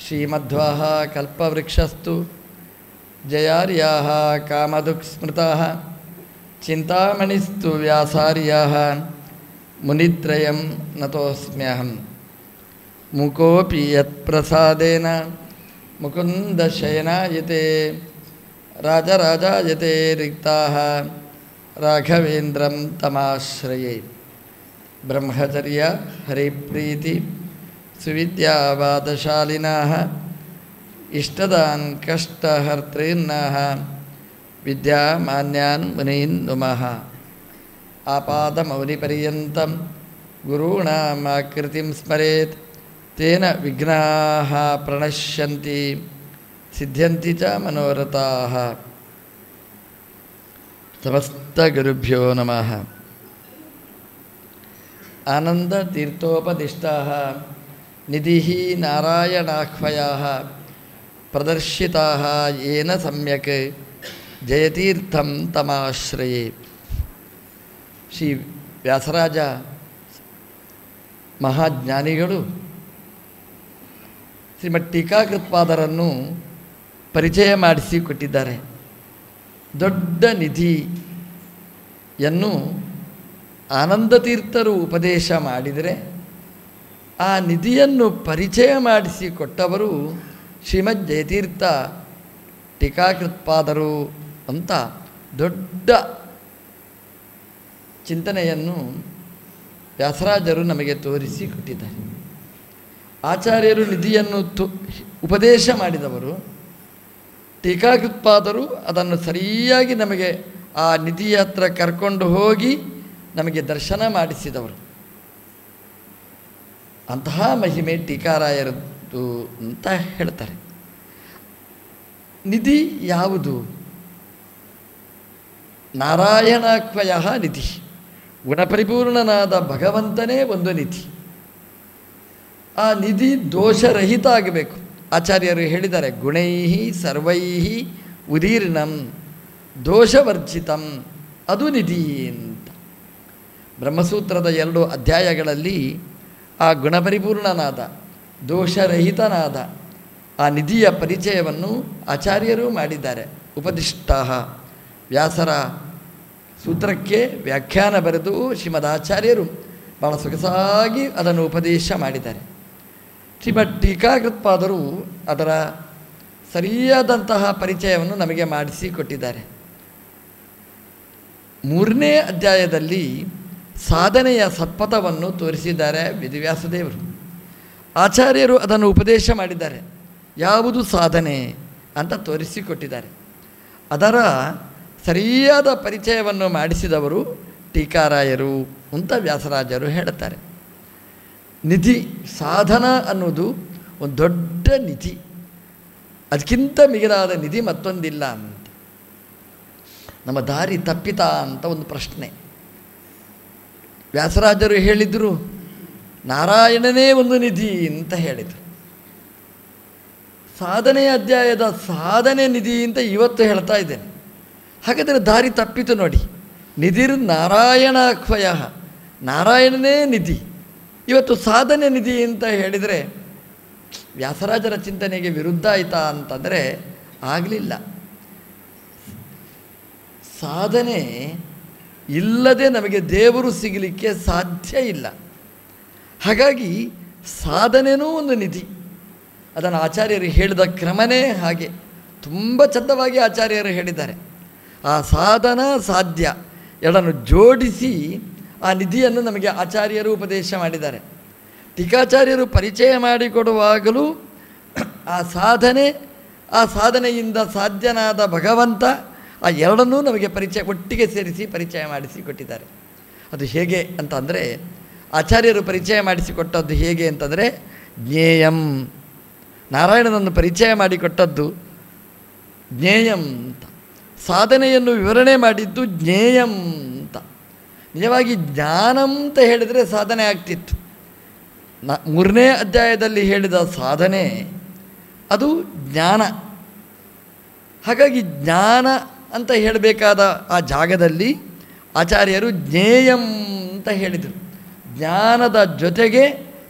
ಶ್ರೀಮಧ್ವಾः ಕಲ್ಪವೃಕ್ಷಸ್ತು ಜಯಾರ್ಯಾः ಕಾಮದುಕ್ಸ್ಮೃತಾः ಚಿಂತಾಮಣಿಸ್ತು ವ್ಯಾಸಾರ್ಯಾः ಮುನಿತ್ರಯಂ ನತೋಸ್ಮ್ಯಹಂ ಮುಕೋಪಿ ಯತ್ಪ್ರಸಾದೇನ ಮುಕುಂದಶಯನಾಯತೆ ರಾಜರಾಜಾಯತೆ ರಿಕ್ತಾः ರಾಘವೇಂದ್ರಂ ತಮಾಶ್ರಯೇ ಬ್ರಹ್ಮಚರ್ಯ ಹರಿಪ್ರೀತಿ ಸುವಿದ್ಯಾವಾದಶಾಲಿನಃ ಇಷ್ಟದಾನ್ ಕಷ್ಟಹರ್ತॄನ್ನಃ ವಿದ್ಯಾಮಾನ್ಯಾನ್ ಮುನೀನ್ ನುಮಃ ಆಪಾದಮೌನಿಪರ್ಯಂతం ಗುರುಣಾಮಾಕೃತಿಂ ಸ್ಮರೇತ್ ತೇನ ವಿಘ್ನಾಃ ಪ್ರಣಶ್ಯಂತಿ ಸಿದ್ಧ್ಯಂತಿ ಚ ಮನೋರಥಾಃ ಸಮಸ್ತಗುರುಭ್ಯೋ ನಮಃ ಆನಂದತೀರ್ಥೋಪದಿಷ್ಟಾः ನಿಧಿः ನಾರಾಯಣಾಹ್ವಯಾः ಪ್ರದರ್ಶಿತಾः येन सम्यक् ಜಯತೀರ್ಥಂ ತಮಾಶ್ರಯೇ ಶ್ರೀ ವ್ಯಾಸರಾಜ ಮಹಾಜ್ಞಾನಿಗಳು ಶ್ರೀಮದ್ ಟೀಕಾಕೃತ್ಪಾದರನ್ನು ಪರಿಚಯ ಮಾಡಿಸಿ ಕೊಟ್ಟಿದ್ದಾರೆ ದೊಡ್ಡ ನಿಧಿಯನ್ನು ಆನಂದತೀರ್ಥರು ಉಪದೇಶ ಮಾಡಿದರೆ ಆ ನಿಧಿಯನ್ನು ಪರಿಚಯ ಮಾಡಿಸಿ ಕೊಟ್ಟವರು ಶ್ರೀಮದ್ ಜಯತೀರ್ಥ ಟೀಕಾಕೃತ್ಪಾದರು ಅಂತ ದೊಡ್ಡ ಚಿಂತನೆಯನ್ನು ವ್ಯಾಸರಾಜರು ನಮಗೆ ತೋರಿಸಿ ಕೊಟ್ಟಿದ್ದಾರೆ ಆಚಾರ್ಯರು ನಿಧಿಯನ್ನು ತು ಉಪದೇಶ ಮಾಡಿದವರು ಟೀಕಾಕೃತ್ಪಾದರು ಅದನ್ನು ಸರಿಯಾಗಿ ನಮಗೆ ಆ ನಿಧಿಯ ಹತ್ರ ಕರ್ಕೊಂಡು ಹೋಗಿ ನಮಗೆ ದರ್ಶನ ಮಾಡಿಸಿದವರು ಅಂತಹ ಮಹಿಮೆ ಟೀಕಾರಾಯರದ್ದು ಅಂತ ಹೇಳ್ತಾರೆ ನಿಧಿ ಯಾವುದು ನಾರಾಯಣಾಕ್ವಯ ನಿಧಿ ಗುಣಪರಿಪೂರ್ಣನಾದ ಭಗವಂತನೇ ಒಂದು ನಿಧಿ ಆ ನಿಧಿ ದೋಷರಹಿತ ಆಗಬೇಕು ಆಚಾರ್ಯರು ಹೇಳಿದ್ದಾರೆ ಗುಣೈ ಸರ್ವೈ ಉದೀರ್ಣಂ ದೋಷವರ್ಜಿತಂ ಅದು ನಿಧಿ ಅಂತ ಬ್ರಹ್ಮಸೂತ್ರದ ಎರಡು ಅಧ್ಯಾಯಗಳಲ್ಲಿ ಆ ಗುಣಪರಿಪೂರ್ಣನಾದ ದೋಷರಹಿತನಾದ ಆ ನಿಧಿಯ ಪರಿಚಯವನ್ನು ಆಚಾರ್ಯರು ಮಾಡಿದ್ದಾರೆ ಉಪದಿಷ್ಟ ವ್ಯಾಸರ ಸೂತ್ರಕ್ಕೆ ವ್ಯಾಖ್ಯಾನ ಬರೆದು ಶ್ರೀಮದ್ ಆಚಾರ್ಯರು ಭಾಳ ಸೊಗಸಾಗಿ ಅದನ್ನು ಉಪದೇಶ ಮಾಡಿದ್ದಾರೆ ಶ್ರೀಮದ್ ಟೀಕಾಕೃತ್ಪಾದರು ಅದರ ಸರಿಯಾದಂತಹ ಪರಿಚಯವನ್ನು ನಮಗೆ ಮಾಡಿಸಿ ಕೊಟ್ಟಿದ್ದಾರೆ ಮೂರನೇ ಅಧ್ಯಾಯದಲ್ಲಿ ಸಾಧನೆಯ ಸತ್ಪಥವನ್ನು ತೋರಿಸಿದ್ದಾರೆ ವೇದವ್ಯಾಸದೇವರು ಆಚಾರ್ಯರು ಅದನ್ನು ಉಪದೇಶ ಮಾಡಿದ್ದಾರೆ ಯಾವುದು ಸಾಧನೆ ಅಂತ ತೋರಿಸಿಕೊಟ್ಟಿದ್ದಾರೆ ಅದರ ಸರಿಯಾದ ಪರಿಚಯವನ್ನು ಮಾಡಿಸಿದವರು ಟೀಕಾರಾಯರು ಅಂತ ವ್ಯಾಸರಾಜರು ಹೇಳುತ್ತಾರೆ ನಿಧಿ ಸಾಧನ ಅನ್ನೋದು ಒಂದು ದೊಡ್ಡ ನಿಧಿ ಅದಕ್ಕಿಂತ ಮಿಗಿಲಾದ ನಿಧಿ ಮತ್ತೊಂದಿಲ್ಲ ಅಂತ ನಮ್ಮ ದಾರಿ ತಪ್ಪಿತಾ ಅಂತ ಒಂದು ಪ್ರಶ್ನೆ ವ್ಯಾಸರಾಜರು ಹೇಳಿದರು ನಾರಾಯಣನೇ ಒಂದು ನಿಧಿ ಅಂತ ಹೇಳಿದರು ಸಾಧನೆಯ ಅಧ್ಯಾಯದ ಸಾಧನೆ ನಿಧಿ ಅಂತ ಇವತ್ತು ಹೇಳ್ತಾ ಇದ್ದೇನೆ ಹಾಗಾದರೆ ದಾರಿ ತಪ್ಪಿತು ನೋಡಿ ನಿಧಿರ್ ನಾರಾಯಣಾಕ್ವಯ ನಾರಾಯಣನೇ ನಿಧಿ ಇವತ್ತು ಸಾಧನೆ ನಿಧಿ ಅಂತ ಹೇಳಿದರೆ ವ್ಯಾಸರಾಜರ ಚಿಂತನೆಗೆ ವಿರುದ್ಧ ಆಯಿತಾ ಅಂತಂದರೆ ಆಗಲಿಲ್ಲ ಸಾಧನೆ ಇಲ್ಲದೆ ನಮಗೆ ದೇವರು ಸಿಗಲಿಕ್ಕೆ ಸಾಧ್ಯ ಇಲ್ಲ ಹಾಗಾಗಿ ಸಾಧನೆಯೂ ಒಂದು ನಿಧಿ ಅದನ್ನು ಆಚಾರ್ಯರು ಹೇಳಿದ ಕ್ರಮನೇ ಹಾಗೆ ತುಂಬ ಚಂದವಾಗಿ ಆಚಾರ್ಯರು ಹೇಳಿದ್ದಾರೆ ಆ ಸಾಧನ ಸಾಧ್ಯ ಎರಡನ್ನು ಜೋಡಿಸಿ ಆ ನಿಧಿಯನ್ನು ನಮಗೆ ಆಚಾರ್ಯರು ಉಪದೇಶ ಮಾಡಿದ್ದಾರೆ ಟೀಕಾಚಾರ್ಯರು ಪರಿಚಯ ಮಾಡಿಕೊಡುವಾಗಲೂ ಆ ಸಾಧನೆ ಆ ಸಾಧನೆಯಿಂದ ಸಾಧ್ಯನಾದ ಭಗವಂತ ಆ ಎರಡನ್ನೂ ನಮಗೆ ಪರಿಚಯ ಒಟ್ಟಿಗೆ ಸೇರಿಸಿ ಪರಿಚಯ ಮಾಡಿಸಿ ಕೊಟ್ಟಿದ್ದಾರೆ ಅದು ಹೇಗೆ ಅಂತಂದರೆ ಆಚಾರ್ಯರು ಪರಿಚಯ ಮಾಡಿಸಿಕೊಟ್ಟದ್ದು ಹೇಗೆ ಅಂತಂದರೆ ಜ್ಞೇಯಂ ನಾರಾಯಣನನ್ನು ಪರಿಚಯ ಮಾಡಿಕೊಟ್ಟದ್ದು ಜ್ಞೇಯಂ ಅಂತ ಸಾಧನೆಯನ್ನು ವಿವರಣೆ ಮಾಡಿದ್ದು ಜ್ಞೇಯಂ ಅಂತ ನಿಜವಾಗಿ ಜ್ಞಾನಂ ಅಂತ ಹೇಳಿದರೆ ಸಾಧನೆ ಆಗ್ತಿತ್ತು ನ ಮೂರನೇ ಅಧ್ಯಾಯದಲ್ಲಿ ಹೇಳಿದ ಸಾಧನೆ ಅದು ಜ್ಞಾನ ಹಾಗಾಗಿ ಜ್ಞಾನ ಅಂತ ಹೇಳಬೇಕಾದ ಆ ಜಾಗದಲ್ಲಿ ಆಚಾರ್ಯರು ಜ್ಞೇಯಂ ಅಂತ ಹೇಳಿದರು ಜ್ಞಾನದ ಜೊತೆಗೆ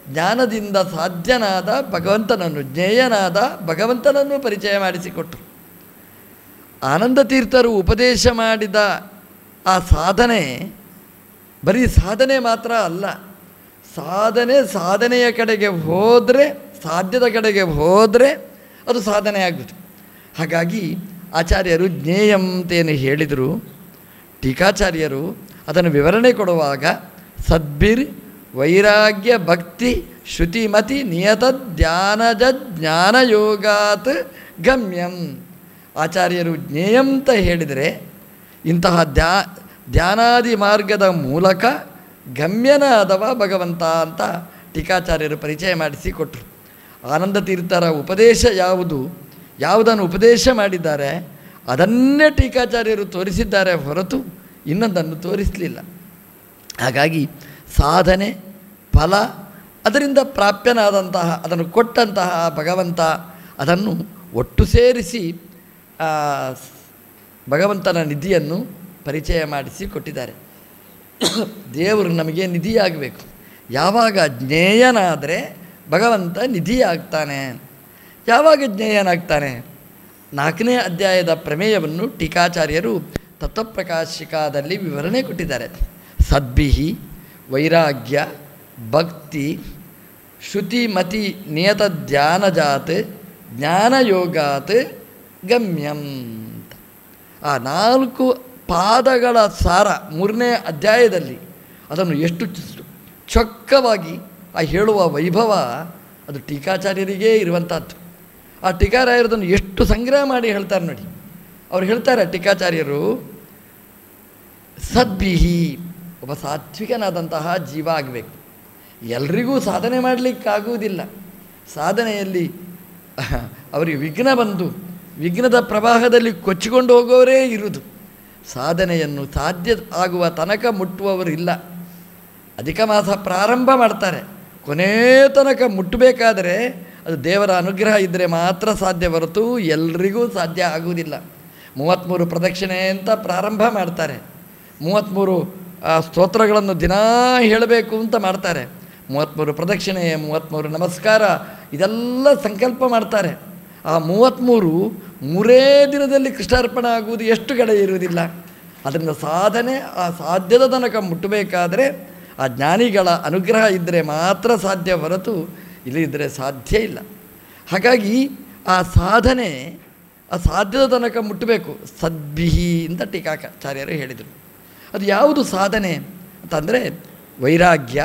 ಜ್ಞಾನದಿಂದ ಸಾಧ್ಯನಾದ ಭಗವಂತನನ್ನು ಜ್ಞೇಯನಾದ ಭಗವಂತನನ್ನು ಪರಿಚಯ ಮಾಡಿಸಿಕೊಟ್ಟರು ಆನಂದ ತೀರ್ಥರು ಉಪದೇಶ ಮಾಡಿದ ಆ ಸಾಧನೆ ಬರೀ ಸಾಧನೆ ಮಾತ್ರ ಅಲ್ಲ ಸಾಧನೆ ಸಾಧನೆಯ ಕಡೆಗೆ ಹೋದರೆ ಸಾಧ್ಯದ ಕಡೆಗೆ ಹೋದರೆ ಅದು ಸಾಧನೆ ಆಗುತ್ತೆ ಹಾಗಾಗಿ ಆಚಾರ್ಯರು ಜ್ಞೇಯಂ ಅಂತೇನು ಹೇಳಿದರು ಟೀಕಾಚಾರ್ಯರು ಅದನ್ನು ವಿವರಣೆ ಕೊಡುವಾಗ ಸದ್ಭಿರ್ ವೈರಾಗ್ಯ ಭಕ್ತಿ ಶ್ರುತಿಮತಿ ನಿಯತ ಧ್ಯಾನಜ ಜ್ಞಾನಯೋಗಾತ್ ಗಮ್ಯಂ ಆಚಾರ್ಯರು ಜ್ಞೇಯಂ ಅಂತ ಹೇಳಿದರೆ ಇಂತಹ ಧ್ಯಾ ಧ್ಯಾನಾದಿ ಮಾರ್ಗದ ಮೂಲಕ ಗಮ್ಯನಾದವ ಭಗವಂತ ಅಂತ ಟೀಕಾಚಾರ್ಯರು ಪರಿಚಯ ಮಾಡಿಸಿಕೊಟ್ರು ಆನಂದ ತೀರ್ಥರ ಉಪದೇಶ ಯಾವುದು ಯಾವುದನ್ನು ಉಪದೇಶ ಮಾಡಿದ್ದಾರೆ ಅದನ್ನೇ ಟೀಕಾಚಾರ್ಯರು ತೋರಿಸಿದ್ದಾರೆ ಹೊರತು ಇನ್ನೊಂದನ್ನು ತೋರಿಸಲಿಲ್ಲ ಹಾಗಾಗಿ ಸಾಧನೆ ಫಲ ಅದರಿಂದ ಪ್ರಾಪ್ಯನಾದಂತಹ ಅದನ್ನು ಕೊಟ್ಟಂತಹ ಭಗವಂತ ಅದನ್ನು ಒಟ್ಟು ಸೇರಿಸಿ ಆ, ಸ್- ಭಗವಂತನ ನಿಧಿಯನ್ನು ಪರಿಚಯ ಮಾಡಿಸಿ ಕೊಟ್ಟಿದ್ದಾರೆ ದೇವರು ನಮಗೆ ನಿಧಿಯಾಗಬೇಕು ಯಾವಾಗ ಜ್ಞೇಯನಾದರೆ ಭಗವಂತ ನಿಧಿಯಾಗ್ತಾನೆ ಯಾವಾಗ ಜ್ಞೇಯನಾಗ್ತಾನೆ ನಾಲ್ಕನೇ ಅಧ್ಯಾಯದ ಪ್ರಮೇಯವನ್ನು ಟೀಕಾಚಾರ್ಯರು ತತ್ವಪ್ರಕಾಶಿಕಾದಲ್ಲಿ ವಿವರಣೆ ಕೊಟ್ಟಿದ್ದಾರೆ ಸದ್ಭಿಹಿ ವೈರಾಗ್ಯ ಭಕ್ತಿ ಶ್ರುತಿಮತಿ ನಿಯತ ಧ್ಯಾನಜಾತ್ ಜ್ಞಾನಯೋಗಾತ್ ಗಮ್ಯಂ ಅಂತ. ಆ ನಾಲ್ಕು ಪಾದಗಳ ಸಾರ ಮೂರನೇ ಅಧ್ಯಾಯದಲ್ಲಿ ಅದನ್ನು ಎಷ್ಟು ಚ- ಚೊಕ್ಕವಾಗಿ ಆ ಹೇಳುವ ವೈಭವ ಅದು ಟೀಕಾಚಾರ್ಯರಿಗೇ ಇರುವಂಥದ್ದು ಆ ಟೀಕಾರಾಯರದನ್ನು ಎಷ್ಟು ಸಂಗ್ರಹ ಮಾಡಿ ಹೇಳ್ತಾರೆ ನೋಡಿ ಅವ್ರು ಹೇಳ್ತಾರೆ ಟೀಕಾಚಾರ್ಯರು ಸದ್ಭಿಹಿ ಒಬ್ಬ ಸಾತ್ವಿಕನಾದಂತಹ ಜೀವ ಆಗಬೇಕು ಎಲ್ರಿಗೂ ಸಾಧನೆ ಮಾಡಲಿಕ್ಕಾಗುವುದಿಲ್ಲ ಸಾಧನೆಯಲ್ಲಿ ಅವರಿಗೆ ವಿಘ್ನ ಬಂದು ವಿಘ್ನದ ಪ್ರವಾಹದಲ್ಲಿ ಕೊಚ್ಚಿಕೊಂಡು ಹೋಗೋರೇ ಇರುವುದು ಸಾಧನೆಯನ್ನು ಸಾಧ್ಯ ಆಗುವ ತನಕ ಮುಟ್ಟುವವರಿಲ್ಲ ಅಧಿಕ ಮಾಸ ಪ್ರಾರಂಭ ಮಾಡ್ತಾರೆ ಕೊನೇ ತನಕ ಮುಟ್ಟಬೇಕಾದರೆ ಅದು ದೇವರ ಅನುಗ್ರಹ ಇದ್ದರೆ ಮಾತ್ರ ಸಾಧ್ಯ ಹೊರತು ಎಲ್ರಿಗೂ ಸಾಧ್ಯ ಆಗುವುದಿಲ್ಲ ಮೂವತ್ತ್ಮೂರು ಪ್ರದಕ್ಷಿಣೆ ಅಂತ ಪ್ರಾರಂಭ ಮಾಡ್ತಾರೆ ಮೂವತ್ತ್ಮೂರು ಆ, ಸ್ತೋತ್ರಗಳನ್ನು ದಿನಾ ಹೇಳಬೇಕು ಅಂತ ಮಾಡ್ತಾರೆ ಮೂವತ್ತ್ಮೂರು ಪ್ರದಕ್ಷಿಣೆ ಮೂವತ್ತ್ಮೂರು ನಮಸ್ಕಾರ ಇದೆಲ್ಲ ಸಂಕಲ್ಪ ಮಾಡ್ತಾರೆ ಆ ಮೂವತ್ತ್ಮೂರು ಮೂರೇ ದಿನದಲ್ಲಿ ಕೃಷ್ಣಾರ್ಪಣ ಆಗುವುದು ಎಷ್ಟು ಕಡೆ ಇರುವುದಿಲ್ಲ ಅದರಿಂದ ಸಾಧನೆ ಆ ಸಾಧ್ಯದ ತನಕ ಮುಟ್ಟಬೇಕಾದರೆ ಆ ಜ್ಞಾನಿಗಳ ಅನುಗ್ರಹ ಇದ್ದರೆ ಮಾತ್ರ ಸಾಧ್ಯ ಹೊರತು ಇಲ್ಲದಿದ್ದರೆ ಸಾಧ್ಯ ಇಲ್ಲ ಹಾಗಾಗಿ ಆ ಸಾಧನೆ ಆ ಸಾಧ್ಯದ ತನಕ ಮುಟ್ಟಬೇಕು ಸದ್ಭಿಹಿ ಅಂತ ಟೀಕಾಚಾರ್ಯರು ಹೇಳಿದರು ಅದು ಯಾವುದು ಸಾಧನೆ ಅಂತಂದರೆ ವೈರಾಗ್ಯ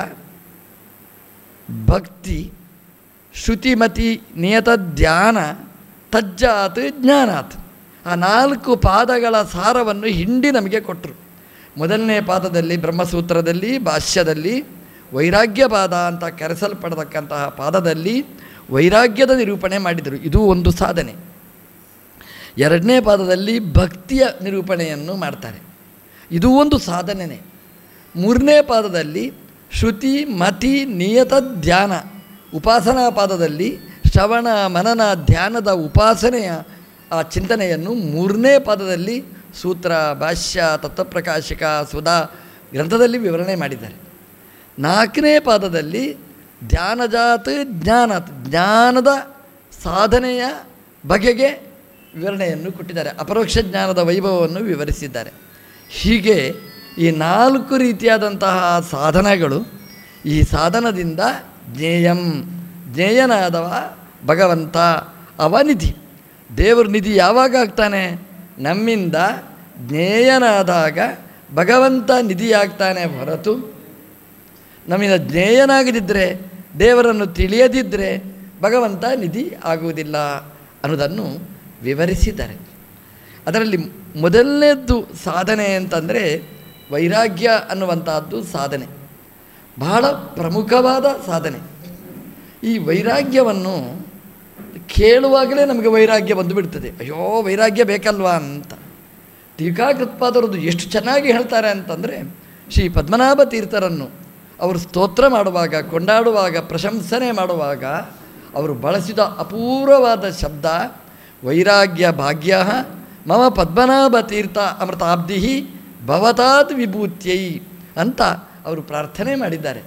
ಭಕ್ತಿ ಶ್ರುತಿಮತಿ ನಿಯತ ಧ್ಯಾನ ತಜ್ಜಾತ್ ಜ್ಞಾನಾತ್ ಆ ನಾಲ್ಕು ಪಾದಗಳ ಸಾರವನ್ನು ಹಿಂಡಿ ನಮಗೆ ಕೊಟ್ಟರು ಮೊದಲನೇ ಪಾದದಲ್ಲಿ ಬ್ರಹ್ಮಸೂತ್ರದಲ್ಲಿ ಭಾಷ್ಯದಲ್ಲಿ ವೈರಾಗ್ಯ ಪಾದ ಅಂತ ಕರೆಸಲ್ಪಡತಕ್ಕಂತಹ ಪಾದದಲ್ಲಿ ವೈರಾಗ್ಯದ ನಿರೂಪಣೆ ಮಾಡಿದರು ಇದು ಒಂದು ಸಾಧನೆ ಎರಡನೇ ಪಾದದಲ್ಲಿ ಭಕ್ತಿಯ ನಿರೂಪಣೆಯನ್ನು ಮಾಡ್ತಾರೆ ಇದು ಒಂದು ಸಾಧನೆಯೇ ಮೂರನೇ ಪಾದದಲ್ಲಿ ಶ್ರುತಿ ಮತಿ ನಿಯತ ಧ್ಯಾನ ಉಪಾಸನಾ ಪಾದದಲ್ಲಿ ಶ್ರವಣ ಮನನ ಧ್ಯಾನದ ಉಪಾಸನೆಯ ಆ ಚಿಂತನೆಯನ್ನು ಮೂರನೇ ಪಾದದಲ್ಲಿ ಸೂತ್ರ ಭಾಷ್ಯ ತತ್ವಪ್ರಕಾಶಿಕ ಸುಧಾ ಗ್ರಂಥದಲ್ಲಿ ವಿವರಣೆ ಮಾಡಿದ್ದಾರೆ ನಾಲ್ಕನೇ ಪಾದದಲ್ಲಿ ಧ್ಯಾನಜಾತ್ ಜ್ಞಾನಾತ್ ಜ್ಞಾನದ ಸಾಧನೆಯ ಬಗೆಗೆ ವಿವರಣೆಯನ್ನು ಕೊಟ್ಟಿದ್ದಾರೆ ಅಪರೋಕ್ಷ ಜ್ಞಾನದ ವೈಭವವನ್ನು ವಿವರಿಸಿದ್ದಾರೆ ಹೀಗೆ ಈ ನಾಲ್ಕು ರೀತಿಯಾದಂತಹ ಸಾಧನಗಳು ಈ ಸಾಧನದಿಂದ ಜ್ಞೇಯಂ ಜ್ಞೇಯನಾದವ ಭಗವಂತ ಅವನಿಧಿ ದೇವರು ನಿಧಿ ಯಾವಾಗ ಆಗ್ತಾನೆ ನಮ್ಮಿಂದ ಜ್ಞೇಯನಾದಾಗ ಭಗವಂತ ನಿಧಿಯಾಗ್ತಾನೆ ಹೊರತು ನಮ್ಮಿಂದ ಜ್ಞೇಯನಾಗದಿದ್ದರೆ ದೇವರನ್ನು ತಿಳಿಯದಿದ್ದರೆ ಭಗವಂತ ನಿಧಿ ಆಗುವುದಿಲ್ಲ ಅನ್ನೋದನ್ನು ವಿವರಿಸಿದ್ದಾರೆ ಅದರಲ್ಲಿ ಮೊದಲನೇದ್ದು ಸಾಧನೆ ಅಂತಂದರೆ ವೈರಾಗ್ಯ ಅನ್ನುವಂಥದ್ದು ಸಾಧನೆ ಬಹಳ ಪ್ರಮುಖವಾದ ಸಾಧನೆ ಈ ವೈರಾಗ್ಯವನ್ನು ಕೇಳುವಾಗಲೇ ನಮಗೆ ವೈರಾಗ್ಯ ಬಂದು ಬಿಡ್ತದೆ ಅಯ್ಯೋ ವೈರಾಗ್ಯ ಬೇಕಲ್ವಾ ಅಂತ ಟೀಕಾಕೃತ್ಪಾದರದು ಎಷ್ಟು ಚೆನ್ನಾಗಿ ಹೇಳ್ತಾರೆ ಅಂತಂದರೆ ಶ್ರೀ ಪದ್ಮನಾಭ ತೀರ್ಥರನ್ನು ಅವರು ಸ್ತೋತ್ರ ಮಾಡುವಾಗ ಕೊಂಡಾಡುವಾಗ ಪ್ರಶಂಸನೆ ಮಾಡುವಾಗ ಅವರು ಬಳಸಿದ ಅಪೂರ್ವವಾದ ಶಬ್ದ ವೈರಾಗ್ಯ ಭಾಗ್ಯ ಮಮ ಪದ್ಮನಾಭ ತೀರ್ಥ ಅಮೃತಾಬ್ಧಿ ಭವತಾತ್ ವಿಭೂತ್ಯೈ ಅಂತ ಅವರು ಪ್ರಾರ್ಥನೆ ಮಾಡಿದ್ದಾರೆ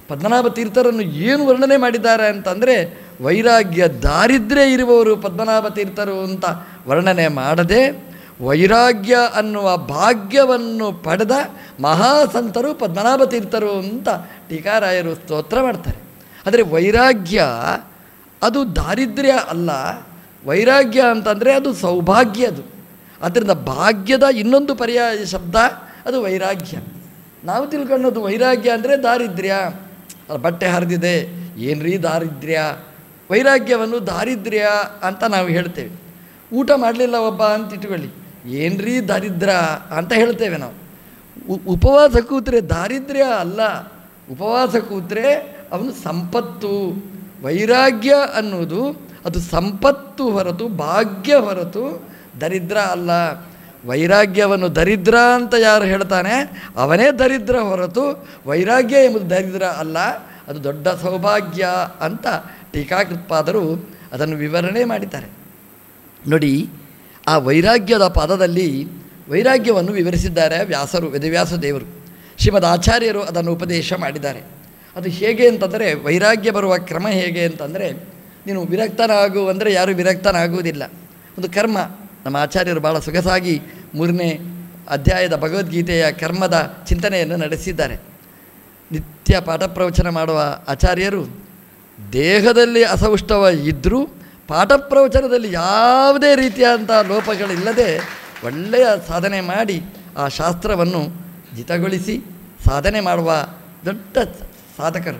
ಪದ್ಮನಾಭ ತೀರ್ಥರನ್ನು ಏನು ವರ್ಣನೆ ಮಾಡಿದ್ದಾರೆ ಅಂತಂದರೆ ವೈರಾಗ್ಯ ದಾರಿದ್ರ್ಯ ಇರುವವರು ಪದ್ಮನಾಭ ತೀರ್ಥರು ಅಂತ ವರ್ಣನೆ ಮಾಡದೆ ವೈರಾಗ್ಯ ಅನ್ನುವ ಭಾಗ್ಯವನ್ನು ಪಡೆದ ಮಹಾಸಂತರು ಪದ್ಮನಾಭ ತೀರ್ಥರು ಅಂತ ಟೀಕಾರಾಯರು ಸ್ತೋತ್ರ ಮಾಡ್ತಾರೆ ಆದರೆ ವೈರಾಗ್ಯ ಅದು ದಾರಿದ್ರ್ಯ ಅಲ್ಲ ವೈರಾಗ್ಯ ಅಂತಂದರೆ ಅದು ಸೌಭಾಗ್ಯ ಅದು ಅದರಿಂದ ಭಾಗ್ಯದ ಇನ್ನೊಂದು ಪರ್ಯಾಯ ಶಬ್ದ ಅದು ವೈರಾಗ್ಯ ನಾವು ತಿಳ್ಕೊಳ್ಳೋದು ವೈರಾಗ್ಯ ಅಂದರೆ ದಾರಿದ್ರ್ಯ ಅಲ್ಲ, ಬಟ್ಟೆ ಹರಿದಿದೆ ಏನ್ರೀ ದಾರಿದ್ರ್ಯ ವೈರಾಗ್ಯವನ್ನು ದಾರಿದ್ರ್ಯ ಅಂತ ನಾವು ಹೇಳ್ತೇವೆ ಊಟ ಮಾಡಲಿಲ್ಲ ಒಬ್ಬ ಅಂತ ಇಟ್ಕೊಳ್ಳಿ ಏನ್ರೀ ದರಿದ್ರ ಅಂತ ಹೇಳ್ತೇವೆ ನಾವು ಉ- ಉಪವಾಸ ಕೂತ್ರೆ ದಾರಿದ್ರ್ಯ ಅಲ್ಲ ಉಪವಾಸ ಕೂತ್ರೆ ಅವನು ಸಂಪತ್ತು ವೈರಾಗ್ಯ ಅನ್ನುವುದು ಅದು ಸಂಪತ್ತು ಹೊರತು ಭಾಗ್ಯ ಹೊರತು ದರಿದ್ರ ಅಲ್ಲ ವೈರಾಗ್ಯವನ್ನು ದರಿದ್ರ ಅಂತ ಯಾರು ಹೇಳ್ತಾನೆ ಅವನೇ ದರಿದ್ರ ಹೊರತು ವೈರಾಗ್ಯ ಎಂಬುದು ದರಿದ್ರ ಅಲ್ಲ ಅದು ದೊಡ್ಡ ಸೌಭಾಗ್ಯ ಅಂತ ಟೀಕಾಕೃತ್ಪಾದರು ಅದನ್ನು ವಿವರಣೆ ಮಾಡಿದ್ದಾರೆ ನೋಡಿ ಆ ವೈರಾಗ್ಯದ ಪದದಲ್ಲಿ ವೈರಾಗ್ಯವನ್ನು ವಿವರಿಸಿದ್ದಾರೆ ವ್ಯಾಸರು ವೇದವ್ಯಾಸ ದೇವರು ಶ್ರೀಮದ್ ಆಚಾರ್ಯರು ಅದನ್ನು ಉಪದೇಶ ಮಾಡಿದ್ದಾರೆ ಅದು ಹೇಗೆ ಅಂತಂದರೆ ವೈರಾಗ್ಯ ಬರುವ ಕ್ರಮ ಹೇಗೆ ಅಂತಂದರೆ ನೀನು ವಿರಕ್ತನಾಗು ಅಂದರೆ ಯಾರೂ ವಿರಕ್ತನಾಗುವುದಿಲ್ಲ ಒಂದು ಕರ್ಮ ನಮ್ಮ ಆಚಾರ್ಯರು ಭಾಳ ಸೊಗಸಾಗಿ ಮೂರನೇ ಅಧ್ಯಾಯದ ಭಗವದ್ಗೀತೆಯ ಕರ್ಮದ ಚಿಂತನೆಯನ್ನು ನಡೆಸಿದ್ದಾರೆ ನಿತ್ಯ ಪಾಠ ಪ್ರವಚನ ಮಾಡುವ ಆಚಾರ್ಯರು ದೇಹದಲ್ಲಿ ಅಸೌಷ್ಠವ ಇದ್ದರೂ ಪಾಠ ಪ್ರವಚನದಲ್ಲಿ ಯಾವುದೇ ರೀತಿಯಾದಂಥ ಲೋಪಗಳಿಲ್ಲದೆ ಒಳ್ಳೆಯ ಸಾಧನೆ ಮಾಡಿ ಆ ಶಾಸ್ತ್ರವನ್ನು ಜಿತಗೊಳಿಸಿ ಸಾಧನೆ ಮಾಡುವ ದೊಡ್ಡ ಸಾಧಕರು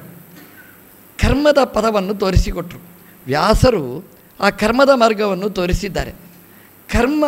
ಕರ್ಮದ ಪದವನ್ನು ತೋರಿಸಿಕೊಟ್ರು ವ್ಯಾಸರು ಆ ಕರ್ಮದ ಮಾರ್ಗವನ್ನು ತೋರಿಸಿದ್ದಾರೆ ಕರ್ಮ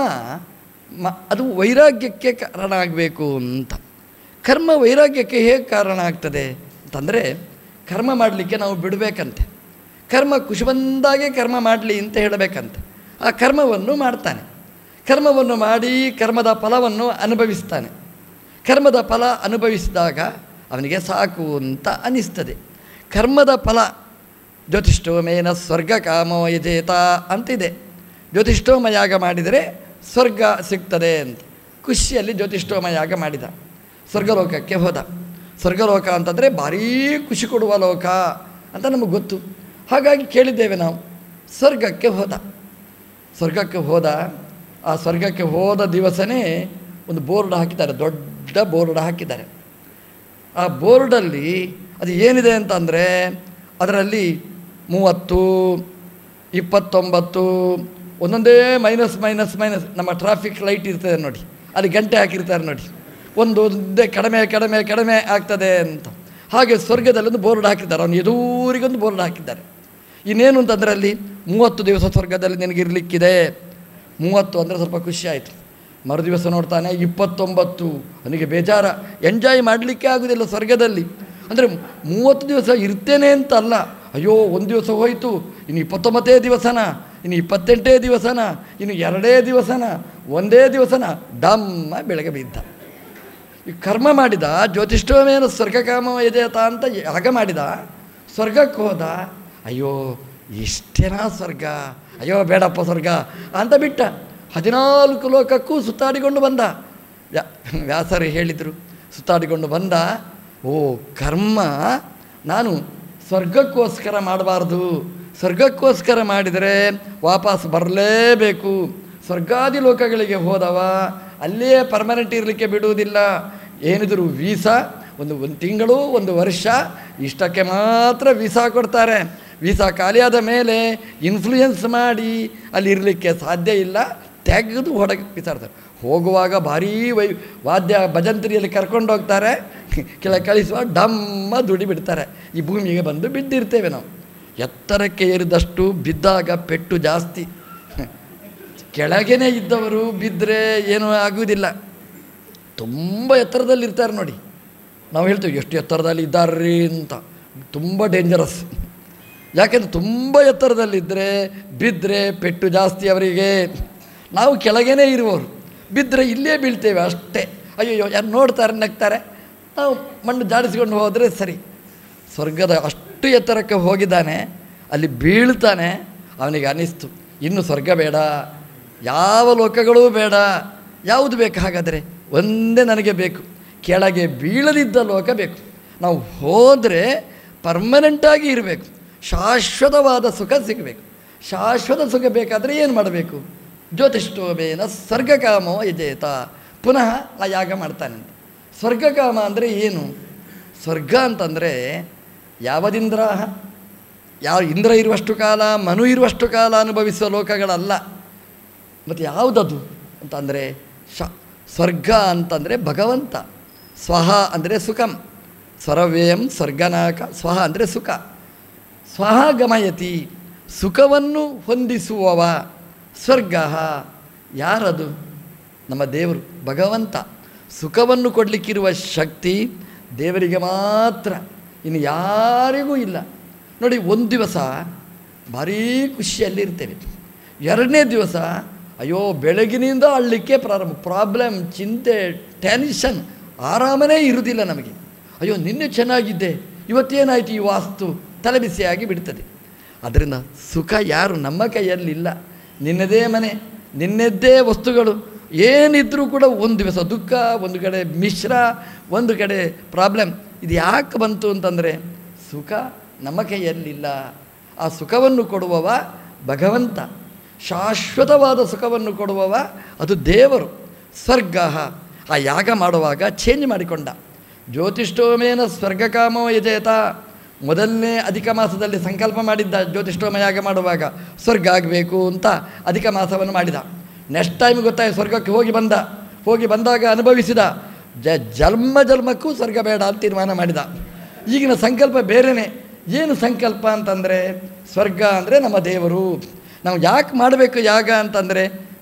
ಮ ಅದು ವೈರಾಗ್ಯಕ್ಕೆ ಕಾರಣ ಆಗಬೇಕು ಅಂತ ಕರ್ಮ ವೈರಾಗ್ಯಕ್ಕೆ ಹೇಗೆ ಕಾರಣ ಆಗ್ತದೆ ಅಂತಂದರೆ ಕರ್ಮ ಮಾಡಲಿಕ್ಕೆ ನಾವು ಬಿಡಬೇಕಂತೆ ಕರ್ಮ ಖುಷಿ ಬಂದಾಗೆ ಕರ್ಮ ಮಾಡಲಿ ಅಂತ ಹೇಳಬೇಕಂತೆ ಆ ಕರ್ಮವನ್ನು ಮಾಡ್ತಾನೆ ಕರ್ಮವನ್ನು ಮಾಡಿ ಕರ್ಮದ ಫಲವನ್ನು ಅನುಭವಿಸ್ತಾನೆ ಕರ್ಮದ ಫಲ ಅನುಭವಿಸಿದಾಗ ಅವನಿಗೆ ಸಾಕು ಅಂತ ಅನ್ನಿಸ್ತದೆ ಕರ್ಮದ ಫಲ ಜ್ಯೋತಿಷ್ಠೋಮೇನ ಸ್ವರ್ಗ ಕಾಮೋ ಯಜೇತ ಅಂತಿದೆ ಜ್ಯೋತಿಷ್ಠೋಮ ಯಾಗ ಮಾಡಿದರೆ ಸ್ವರ್ಗ ಸಿಗ್ತದೆ ಅಂತ ಖುಷಿಯಲ್ಲಿ ಜ್ಯೋತಿಷ್ಠೋಮ ಯಾಗ ಮಾಡಿದ ಸ್ವರ್ಗಲೋಕಕ್ಕೆ ಹೋದ ಸ್ವರ್ಗಲೋಕ ಅಂತಂದರೆ ಭಾರೀ ಖುಷಿ ಕೊಡುವ ಲೋಕ ಅಂತ ನಮಗೆ ಗೊತ್ತು ಹಾಗಾಗಿ ಕೇಳಿದ್ದೇವೆ ನಾವು ಸ್ವರ್ಗಕ್ಕೆ ಹೋದ ಸ್ವರ್ಗಕ್ಕೆ ಹೋದ ಆ ಸ್ವರ್ಗಕ್ಕೆ ಹೋದ ದಿವಸನೇ ಒಂದು ಬೋರ್ಡ್ ಹಾಕಿದ್ದಾರೆ ದೊಡ್ಡ ಬೋರ್ಡ್ ಹಾಕಿದ್ದಾರೆ ಆ ಬೋರ್ಡಲ್ಲಿ ಅದು ಏನಿದೆ ಅಂತಂದರೆ ಅದರಲ್ಲಿ ಮೂವತ್ತು ಇಪ್ಪತ್ತೊಂಬತ್ತು ಒಂದೊಂದೇ ಮೈನಸ್ ಮೈನಸ್ ಮೈನಸ್ ನಮ್ಮ ಟ್ರಾಫಿಕ್ ಲೈಟ್ ಇರ್ತದೆ ನೋಡಿ ಅಲ್ಲಿ ಗಂಟೆ ಹಾಕಿರ್ತಾರೆ ನೋಡಿ ಒಂದು ಒಂದೇ ಕಡಿಮೆ ಕಡಿಮೆ ಕಡಿಮೆ ಆಗ್ತದೆ ಅಂತ ಹಾಗೆ ಸ್ವರ್ಗದಲ್ಲಿ ಒಂದು ಬೋರ್ಡ್ ಹಾಕಿದ್ದಾರೆ ಅವನು ಎದುರಿಗೊಂದು ಬೋರ್ಡ್ ಹಾಕಿದ್ದಾರೆ ಇನ್ನೇನು ಅಂತಂದರೆ ಅಲ್ಲಿ ಮೂವತ್ತು ದಿವಸ ಸ್ವರ್ಗದಲ್ಲಿ ನಿನಗಿರ್ಲಿಕ್ಕಿದೆ ಮೂವತ್ತು ಅಂದರೆ ಸ್ವಲ್ಪ ಖುಷಿ ಆಯಿತು ಮರು ದಿವಸ ನೋಡ್ತಾನೆ ಇಪ್ಪತ್ತೊಂಬತ್ತು ಅವನಿಗೆ ಬೇಜಾರ ಎಂಜಾಯ್ ಮಾಡಲಿಕ್ಕೆ ಆಗೋದಿಲ್ಲ ಸ್ವರ್ಗದಲ್ಲಿ ಅಂದರೆ ಮೂವತ್ತು ದಿವಸ ಇರ್ತೇನೆ ಅಂತ ಅಲ್ಲ ಅಯ್ಯೋ ಒಂದು ದಿವಸ ಹೋಯಿತು ಇನ್ನು ಇಪ್ಪತ್ತೊಂಬತ್ತೇ ದಿವಸನ ಇನ್ನು ಇಪ್ಪತ್ತೆಂಟೇ ದಿವಸನ ಇನ್ನು ಎರಡೇ ದಿವಸನ ಒಂದೇ ದಿವಸನ ಡಮ್ಮ ಬೆಳಗ್ಗೆ ಬಿದ್ದ ಈ ಕರ್ಮ ಮಾಡಿದ ಜ್ಯೋತಿಷ್ಠೋಮೇನ ಸ್ವರ್ಗಕಾಮ ಯಜೇತ ಅಂತ ಯಾಗ ಮಾಡಿದ ಸ್ವರ್ಗಕ್ಕೆ ಹೋದ ಅಯ್ಯೋ ಇಷ್ಟೇನಾ ಸ್ವರ್ಗ ಅಯ್ಯೋ ಬೇಡಪ್ಪ ಸ್ವರ್ಗ ಅಂತ ಬಿಟ್ಟ ಹದಿನಾಲ್ಕು ಲೋಕಕ್ಕೂ ಸುತ್ತಾಡಿಕೊಂಡು ಬಂದ ವ್ಯಾ ವ್ಯಾಸರು ಹೇಳಿದರು ಸುತ್ತಾಡಿಕೊಂಡು ಬಂದ ಓ ಕರ್ಮ ನಾನು ಸ್ವರ್ಗಕ್ಕೋಸ್ಕರ ಮಾಡಬಾರ್ದು ಸ್ವರ್ಗಕ್ಕೋಸ್ಕರ ಮಾಡಿದರೆ ವಾಪಸ್ ಬರಲೇಬೇಕು ಸ್ವರ್ಗಾದಿ ಲೋಕಗಳಿಗೆ ಹೋದವ ಅಲ್ಲೇ ಪರ್ಮನೆಂಟ್ ಇರಲಿಕ್ಕೆ ಬಿಡುವುದಿಲ್ಲ ಏನಿದ್ರು ವೀಸಾ ಒಂದು ಒಂದು ತಿಂಗಳು ಒಂದು ವರ್ಷ ಇಷ್ಟಕ್ಕೆ ಮಾತ್ರ ವೀಸಾ ಕೊಡ್ತಾರೆ ವೀಸಾ ಖಾಲಿಯಾದ ಮೇಲೆ ಇನ್ಫ್ಲೂಯೆನ್ಸ್ ಮಾಡಿ ಅಲ್ಲಿ ಇರಲಿಕ್ಕೆ ಸಾಧ್ಯ ಇಲ್ಲ ತೆಗೆದು ಹೊಡಗೆ ಬಿಸಾಡ್ತಾರೆ ಹೋಗುವಾಗ ಭಾರೀ ವೈ ವಾದ್ಯ ಭಜಂತ್ರಿಯಲ್ಲಿ ಕರ್ಕೊಂಡು ಹೋಗ್ತಾರೆ ಕೆಳಗೆ ಕಳಿಸುವ ಡಮ್ಮ ದುಡಿ ಬಿಡ್ತಾರೆ ಈ ಭೂಮಿಗೆ ಬಂದು ಬಿದ್ದಿರ್ತೇವೆ ನಾವು ಎತ್ತರಕ್ಕೆ ಏರಿದಷ್ಟು ಬಿದ್ದಾಗ ಪೆಟ್ಟು ಜಾಸ್ತಿ ಕೆಳಗೇನೆ ಇದ್ದವರು ಬಿದ್ದರೆ ಏನೂ ಆಗುವುದಿಲ್ಲ ತುಂಬ ಎತ್ತರದಲ್ಲಿರ್ತಾರೆ ನೋಡಿ ನಾವು ಹೇಳ್ತೀವಿ ಎಷ್ಟು ಎತ್ತರದಲ್ಲಿ ಇದ್ದಾರ್ರಿ ಅಂತ ತುಂಬ ಡೇಂಜರಸ್ ಯಾಕೆಂದ್ರೆ ತುಂಬ ಎತ್ತರದಲ್ಲಿದ್ದರೆ ಬಿದ್ದರೆ ಪೆಟ್ಟು ಜಾಸ್ತಿ ಅವರಿಗೆ ನಾವು ಕೆಳಗೇನೆ ಇರುವವರು ಬಿದ್ದರೆ ಇಲ್ಲೇ ಬೀಳ್ತೇವೆ ಅಷ್ಟೇ ಅಯ್ಯೋ ಯಾರು ನೋಡ್ತಾರೆ ನಗ್ತಾರೆ ನಾವು ಮಣ್ಣು ಜಾಡಿಸ್ಕೊಂಡು ಹೋದರೆ ಸರಿ ಸ್ವರ್ಗದ ಅಷ್ಟು ಎತ್ತರಕ್ಕೆ ಹೋಗಿದ್ದಾನೆ ಅಲ್ಲಿ ಬೀಳ್ತಾನೆ ಅವನಿಗೆ ಅನ್ನಿಸ್ತು ಇನ್ನು ಸ್ವರ್ಗ ಬೇಡ ಯಾವ ಲೋಕಗಳೂ ಬೇಡ ಯಾವುದು ಬೇಕು ಹಾಗಾದರೆ ಒಂದೇ ನನಗೆ ಬೇಕು ಕೆಳಗೆ ಬೀಳದಿದ್ದ ಲೋಕ ಬೇಕು ನಾವು ಹೋದರೆ ಪರ್ಮನೆಂಟಾಗಿ ಇರಬೇಕು ಶಾಶ್ವತವಾದ ಸುಖ ಸಿಗಬೇಕು ಶಾಶ್ವತ ಸುಖ ಬೇಕಾದರೆ ಏನು ಮಾಡಬೇಕು ಜ್ಯೋತಿಷ್ಠೋಮೇನ ಸ್ವರ್ಗಕಾಮೋ ಯಜೇತ ಪುನಃ ಆ ಯಾಗ ಮಾಡ್ತಾನಂತೆ ಸ್ವರ್ಗಕಾಮ ಅಂದರೆ ಏನು ಸ್ವರ್ಗ ಅಂತಂದರೆ ಯಾವದಿಂದ್ರ ಯಾವ ಇಂದ್ರ ಇರುವಷ್ಟು ಕಾಲ ಮನು ಇರುವಷ್ಟು ಕಾಲ ಅನುಭವಿಸುವ ಲೋಕಗಳಲ್ಲ ಮತ್ತು ಯಾವುದದು ಅಂತಂದರೆ ಶ ಸ್ವರ್ಗ ಅಂತಂದರೆ ಭಗವಂತ ಸ್ವಹ ಅಂದರೆ ಸುಖಂ ಸ್ವರವ್ಯಯಂ ಸ್ವರ್ಗನಾಕ ಸ್ವಹ ಅಂದರೆ ಸುಖ ಸ್ವಹ ಗಮಯತಿ ಸುಖವನ್ನು ಹೊಂದಿಸುವವ ಸ್ವರ್ಗ ಯಾರದು ನಮ್ಮ ದೇವರು ಭಗವಂತ ಸುಖವನ್ನು ಕೊಡಲಿಕ್ಕಿರುವ ಶಕ್ತಿ ದೇವರಿಗೆ ಮಾತ್ರ ಇನ್ನು ಯಾರಿಗೂ ಇಲ್ಲ ನೋಡಿ ಒಂದು ದಿವಸ ಭಾರೀ ಖುಷಿಯಲ್ಲಿರ್ತೇವೆ ಎರಡನೇ ದಿವಸ ಅಯ್ಯೋ ಬೆಳಗಿನಿಂದ ಅಳ್ಳಿಕ್ಕೆ ಪ್ರಾರಂಭ ಪ್ರಾಬ್ಲಮ್ ಚಿಂತೆ ಟೆನ್ಷನ್ ಆರಾಮನೇ ಇರುವುದಿಲ್ಲ ನಮಗೆ ಅಯ್ಯೋ ನಿನ್ನೆ ಚೆನ್ನಾಗಿದ್ದೆ ಇವತ್ತೇನಾಯಿತು ಈ ವಾಸ್ತು ತಲೆಬಿಸಿಯಾಗಿ ಬಿಡ್ತದೆ ಅದರಿಂದ ಸುಖ ಯಾರು ನಮ್ಮ ಕೈಯಲ್ಲಿಲ್ಲ ನಿನ್ನದೇ ಮನೆ ನಿನ್ನದ್ದೇ ವಸ್ತುಗಳು ಏನಿದ್ರೂ ಕೂಡ ಒಂದು ದಿವಸ ದುಃಖ ಒಂದು ಕಡೆ ಮಿಶ್ರ ಒಂದು ಕಡೆ ಪ್ರಾಬ್ಲಮ್ ಇದು ಯಾಕೆ ಬಂತು ಅಂತಂದರೆ ಸುಖ ನಮ್ಮ ಕೈಯಲ್ಲಿಲ್ಲ ಆ ಸುಖವನ್ನು ಕೊಡುವವ ಭಗವಂತ ಶಾಶ್ವತವಾದ ಸುಖವನ್ನು ಕೊಡುವವ ಅದು ದೇವರು ಸ್ವರ್ಗ ಆ ಯಾಗ ಮಾಡುವಾಗ ಚೇಂಜ್ ಮಾಡಿಕೊಂಡ ಜ್ಯೋತಿಷ್ಠೋಮೇನ ಸ್ವರ್ಗಕಾಮೋ ಯಜೇತ ಮೊದಲನೇ ಅಧಿಕ ಮಾಸದಲ್ಲಿ ಸಂಕಲ್ಪ ಮಾಡಿದ್ದ ಜ್ಯೋತಿಷ್ಠೋಮ ಯಾಗ ಮಾಡುವಾಗ ಸ್ವರ್ಗ ಆಗಬೇಕು ಅಂತ ಅಧಿಕ ಮಾಸವನ್ನು ಮಾಡಿದ ನೆಕ್ಸ್ಟ್ ಟೈಮ್ ಗೊತ್ತಾಯ್ತು ಸ್ವರ್ಗಕ್ಕೆ ಹೋಗಿ ಬಂದ ಹೋಗಿ ಬಂದಾಗ ಅನುಭವಿಸಿದ ಜ ಜನ್ಮ ಜನ್ಮಕ್ಕೂ ಸ್ವರ್ಗ ಬೇಡ ಅಂತ ತೀರ್ಮಾನ ಮಾಡಿದ ಈಗಿನ ಸಂಕಲ್ಪ ಬೇರೆಯೇ ಏನು ಸಂಕಲ್ಪ ಅಂತಂದರೆ ಸ್ವರ್ಗ ಅಂದರೆ ನಮ್ಮ ದೇವರು ನಾವು ಯಾಕೆ ಮಾಡಬೇಕು ಯಾಗ ಅಂತಂದರೆ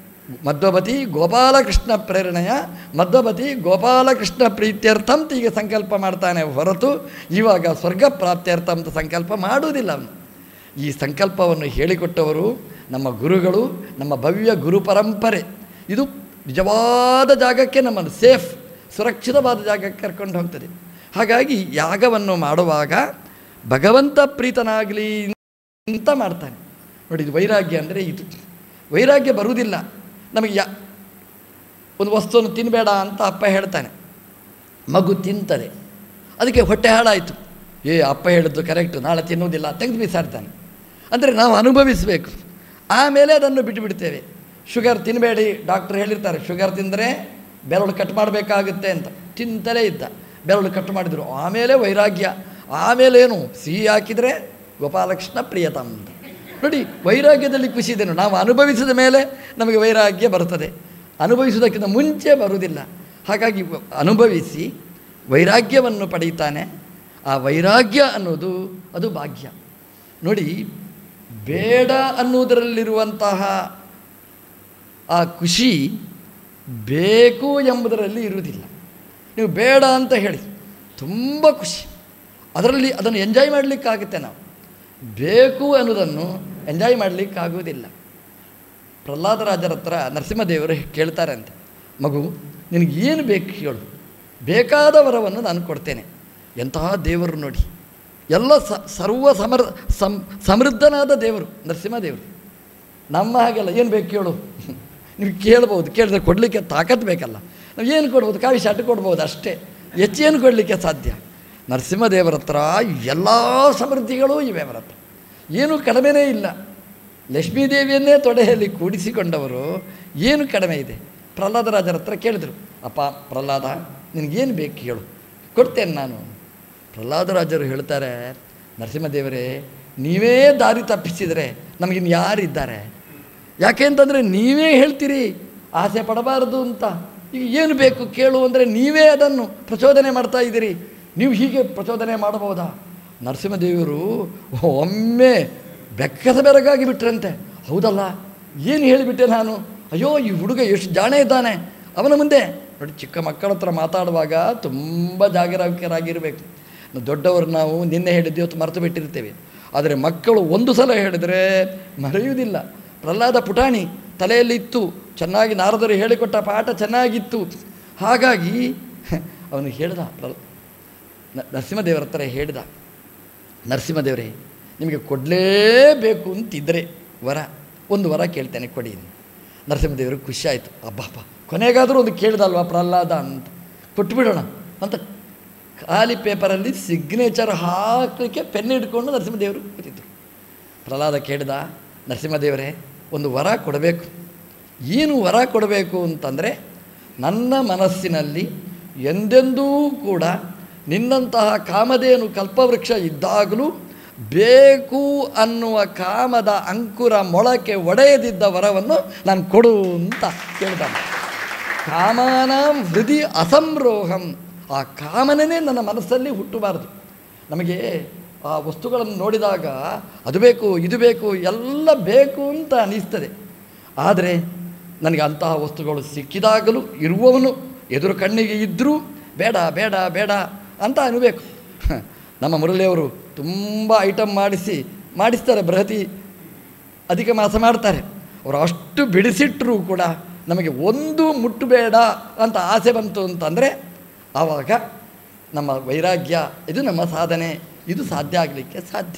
ಮಧ್ವಪತಿ ಗೋಪಾಲಕೃಷ್ಣ ಪ್ರೇರಣೆಯ ಮಧ್ವಪತಿ ಗೋಪಾಲಕೃಷ್ಣ ಪ್ರೀತ್ಯರ್ಥಂ ಅಂತ ಈಗ ಸಂಕಲ್ಪ ಮಾಡ್ತಾನೆ ಹೊರತು ಇವಾಗ ಸ್ವರ್ಗ ಪ್ರಾಪ್ತ್ಯರ್ಥ ಅಂತ ಸಂಕಲ್ಪ ಮಾಡುವುದಿಲ್ಲ ಅವನು ಈ ಸಂಕಲ್ಪವನ್ನು ಹೇಳಿಕೊಟ್ಟವರು ನಮ್ಮ ಗುರುಗಳು ನಮ್ಮ ಭವ್ಯ ಗುರು ಪರಂಪರೆ ಇದು ನಿಜವಾದ ಜಾಗಕ್ಕೆ ನಮ್ಮನ್ನು ಸೇಫ್ ಸುರಕ್ಷಿತವಾದ ಜಾಗಕ್ಕೆ ಕರ್ಕೊಂಡು ಹೋಗ್ತದೆ ಹಾಗಾಗಿ ಯಾಗವನ್ನು ಮಾಡುವಾಗ ಭಗವಂತ ಪ್ರೀತನಾಗಲಿ ಅಂತ ಮಾಡ್ತಾನೆ ನೋಡಿ ಇದು ವೈರಾಗ್ಯ ಅಂದರೆ ಇದು ವೈರಾಗ್ಯ ಬರುವುದಿಲ್ಲ ನಮಗೆ ಯಾ ಒಂದು ವಸ್ತುವನ್ನು ತಿನ್ನಬೇಡ ಅಂತ ಅಪ್ಪ ಹೇಳ್ತಾನೆ ಮಗು ತಿಂತದೆ ಅದಕ್ಕೆ ಹೊಟ್ಟೆ ಹಾಳಾಯಿತು ಏ ಅಪ್ಪ ಹೇಳಿದ್ದು ಕರೆಕ್ಟು ನಾಳೆ ತಿನ್ನುವುದಿಲ್ಲ ತೆಗೆದು ಬಿಸಾಡ್ತಾನೆ ಅಂದರೆ ನಾವು ಅನುಭವಿಸಬೇಕು ಆಮೇಲೆ ಅದನ್ನು ಬಿಟ್ಟುಬಿಡ್ತೇವೆ ಶುಗರ್ ತಿನ್ನಬೇಡಿ ಡಾಕ್ಟ್ರ್ ಹೇಳಿರ್ತಾರೆ ಶುಗರ್ ತಿಂದರೆ ಬೆರಳು ಕಟ್ ಮಾಡಬೇಕಾಗುತ್ತೆ ಅಂತ ತಿಂತಲೇ ಇದ್ದ ಬೆರಳು ಕಟ್ ಮಾಡಿದರು ಆಮೇಲೆ ವೈರಾಗ್ಯ ಆಮೇಲೆ ಏನು ಸಿಹಿ ಹಾಕಿದರೆ ಗೋಪಾಲಕೃಷ್ಣ ಪ್ರಿಯತಮ್ ಅಂತ ನೋಡಿ ವೈರಾಗ್ಯದಲ್ಲಿ ಖುಷಿ ಇದೆನು ನಾವು ಅನುಭವಿಸಿದ ಮೇಲೆ ನಮಗೆ ವೈರಾಗ್ಯ ಬರುತ್ತದೆ ಅನುಭವಿಸುವುದಕ್ಕಿಂತ ಮುಂಚೆ ಬರುವುದಿಲ್ಲ ಹಾಗಾಗಿ ವ- ಅನುಭವಿಸಿ ವೈರಾಗ್ಯವನ್ನು ಪಡೆಯುತ್ತಾನೆ ಆ ವೈರಾಗ್ಯ ಅನ್ನೋದು ಅದು ಭಾಗ್ಯ ನೋಡಿ ಬೇಡ ಅನ್ನುವುದರಲ್ಲಿರುವಂತಹ ಆ ಖುಷಿ ಬೇಕು ಎಂಬುದರಲ್ಲಿ ಇರುವುದಿಲ್ಲ ನೀವು ಬೇಡ ಅಂತ ಹೇಳಿ ತುಂಬ ಖುಷಿ ಅದರಲ್ಲಿ ಅದನ್ನು ಎಂಜಾಯ್ ಮಾಡಲಿಕ್ಕಾಗುತ್ತೆ ನಾವು ಬೇಕು ಅನ್ನೋದನ್ನು ಎಂಜಾಯ್ ಮಾಡಲಿಕ್ಕಾಗುವುದಿಲ್ಲ ಪ್ರಹ್ಲಾದರಾಜರ ಹತ್ರ ನರಸಿಂಹದೇವರು ಕೇಳ್ತಾರೆ ಅಂತ ಮಗು ನಿನಗೆ ಏನು ಬೇಕು ಹೇಳು ಬೇಕಾದ ವರವನ್ನು ನಾನು ಕೊಡ್ತೇನೆ ಎಂತಹ ದೇವರು ನೋಡಿ ಎಲ್ಲ ಸ ಸರ್ವ ಸಮರ್ ಸಂ ಸಮೃದ್ಧನಾದ ದೇವರು ನರಸಿಂಹದೇವರು ನಮ್ಮ ಹಾಗೆಲ್ಲ ಏನು ಬೇಕು ಕೇಳು ನೀವು ಕೇಳ್ಬೋದು ಕೇಳಿದ್ರೆ ಕೊಡಲಿಕ್ಕೆ ತಾಕತ್ತು ಬೇಕಲ್ಲ ನಾವು ಏನು ಕೊಡ್ಬೋದು ಕಾವಿ ಶಾಟ್ ಕೊಡ್ಬೋದು ಅಷ್ಟೇ ಹೆಚ್ಚೇನು ಕೊಡಲಿಕ್ಕೆ ಸಾಧ್ಯ ನರಸಿಂಹದೇವರ ಹತ್ರ ಎಲ್ಲ ಸಮೃದ್ಧಿಗಳೂ ಇವೆ ಅವರ ಹತ್ರ ಏನೂ ಕಡಿಮೆನೇ ಇಲ್ಲ ಲಕ್ಷ್ಮೀದೇವಿಯನ್ನೇ ತೊಡೆಯಲ್ಲಿ ಕೂಡಿಸಿಕೊಂಡವರು ಏನು ಕಡಿಮೆ ಇದೆ ಪ್ರಹ್ಲಾದರಾಜರ ಹತ್ರ ಕೇಳಿದರು ಅಪ್ಪ ಪ್ರಹ್ಲಾದ ನಿನಗೇನು ಬೇಕು ಹೇಳು ಕೊಡ್ತೇನೆ ನಾನು ಪ್ರಹ್ಲಾದರಾಜರು ಹೇಳ್ತಾರೆ ನರಸಿಂಹದೇವರೇ ನೀವೇ ದಾರಿ ತಪ್ಪಿಸಿದರೆ ನಮಗಿನ್ನು ಯಾರಿದ್ದಾರೆ ಯಾಕೆ ಅಂತಂದರೆ ನೀವೇ ಹೇಳ್ತೀರಿ ಆಸೆ ಪಡಬಾರದು ಅಂತ ಈಗ ಏನು ಬೇಕು ಕೇಳು ಅಂದರೆ ನೀವೇ ಅದನ್ನು ಪ್ರಚೋದನೆ ಮಾಡ್ತಾ ಇದ್ದೀರಿ ನೀವು ಹೀಗೆ ಪ್ರಚೋದನೆ ಮಾಡಬಹುದಾ ನರಸಿಂಹದೇವರು ಒಮ್ಮೆ ಬೆಕ್ಕದ ಬೆರಗಾಗಿ ಬಿಟ್ರಂತೆ ಹೌದಲ್ಲ ಏನು ಹೇಳಿಬಿಟ್ಟೆ ನಾನು ಅಯ್ಯೋ ಈ ಹುಡುಗ ಎಷ್ಟು ಜಾಣೆ ಇದ್ದಾನೆ ಅವನ ಮುಂದೆ ನೋಡಿ ಚಿಕ್ಕ ಮಕ್ಕಳ ಹತ್ರ ಮಾತಾಡುವಾಗ ತುಂಬ ಜಾಗರೂಕರಾಗಿರಬೇಕು ದೊಡ್ಡವರು ನಾವು ನಿನ್ನೆ ಹೇಳಿದ್ದು ಇವತ್ತು ಮರೆತು ಬಿಟ್ಟಿರ್ತೇವೆ ಆದರೆ ಮಕ್ಕಳು ಒಂದು ಸಲ ಹೇಳಿದರೆ ಮರೆಯುವುದಿಲ್ಲ ಪ್ರಹ್ಲಾದ ಪುಟಾಣಿ ತಲೆಯಲ್ಲಿ ಇತ್ತು ಚೆನ್ನಾಗಿ ನಾರದರು ಹೇಳಿಕೊಟ್ಟ ಪಾಠ ಚೆನ್ನಾಗಿತ್ತು ಹಾಗಾಗಿ ಅವನು ಹೇಳ್ದ ಪ್ರಹ್ಲ ನ- ನರಸಿಂಹದೇವರ ಹತ್ರ ಹೇಳಿದ ನರಸಿಂಹದೇವರೇ ನಿಮಗೆ ಕೊಡಲೇಬೇಕು ಅಂತಿದ್ದರೆ ವರ ಒಂದು ವರ ಕೇಳ್ತೇನೆ ಕೊಡಿ ನರಸಿಂಹದೇವರಿಗೆ ಖುಷಿ ಆಯಿತು ಅಬ್ಬಪ್ಪ ಕೊನೆಗಾದರೂ ಒಂದು ಕೇಳ್ದಲ್ವಾ ಪ್ರಹ್ಲಾದ ಅಂತ ಕೊಟ್ಬಿಡೋಣ ಅಂತ ಖಾಲಿ ಪೇಪರಲ್ಲಿ ಸಿಗ್ನೇಚರ್ ಹಾಕಲಿಕ್ಕೆ ಪೆನ್ ಹಿಡ್ಕೊಂಡು ನರಸಿಂಹದೇವರು ಕೂತಿದ್ರು ಪ್ರಹ್ಲಾದ ಕೇಳಿದ ನರಸಿಂಹದೇವರೇ ಒಂದು ವರ ಕೊಡಬೇಕು ಏನು ವರ ಕೊಡಬೇಕು ಅಂತಂದರೆ ನನ್ನ ಮನಸ್ಸಿನಲ್ಲಿ ಎಂದೆಂದೂ ಕೂಡ ನಿನ್ನಂತಹ ಕಾಮಧೇನು ಕಲ್ಪವೃಕ್ಷ ಇದ್ದಾಗಲೂ ಬೇಕು ಅನ್ನುವ ಕಾಮದ ಅಂಕುರ ಮೊಳಕೆ ಒಡೆಯದಿದ್ದ ವರವನ್ನು ನಾನು ಕೊಡು ಅಂತ ಕೇಳ್ತಾನೆ ಕಾಮಾನಾಂ ಹೃದಯ ಅಸಂರೋಹಂ ಆ ಕಾಮನೇ ನನ್ನ ಮನಸ್ಸಲ್ಲಿ ಹುಟ್ಟಬಾರದು ನಮಗೆ ಆ ವಸ್ತುಗಳನ್ನು ನೋಡಿದಾಗ ಅದು ಬೇಕು ಇದು ಬೇಕು ಎಲ್ಲ ಬೇಕು ಅಂತ ಅನಿಸ್ತದೆ ಆದರೆ ನನಗೆ ಅಂತಹ ವಸ್ತುಗಳು ಸಿಕ್ಕಿದಾಗಲೂ ಇರುವವನು ಎದುರು ಕಣ್ಣಿಗೆ ಇದ್ದರೂ ಬೇಡ ಬೇಡ ಬೇಡ ಅಂತ ಅನ್ಬೇಕು ನಮ್ಮ ಮುರಳಿಯವರು ತುಂಬ ಐಟಮ್ ಮಾಡಿಸಿ ಮಾಡಿಸ್ತಾರೆ ಬೃಹತಿ ಅಧಿಕ ಮಾಸ ಮಾಡ್ತಾರೆ ಅವರು ಅಷ್ಟು ಬಿಡಿಸಿಟ್ಟರೂ ಕೂಡ ನಮಗೆ ಒಂದು ಮುಟ್ಟಬೇಡ ಅಂತ ಆಸೆ ಬಂತು ಅಂತಂದರೆ ಆವಾಗ ನಮ್ಮ ವೈರಾಗ್ಯ ಇದು ನಮ್ಮ ಸಾಧನೆ ಇದು ಸಾಧ್ಯ ಆಗಲಿಕ್ಕೆ ಸಾಧ್ಯ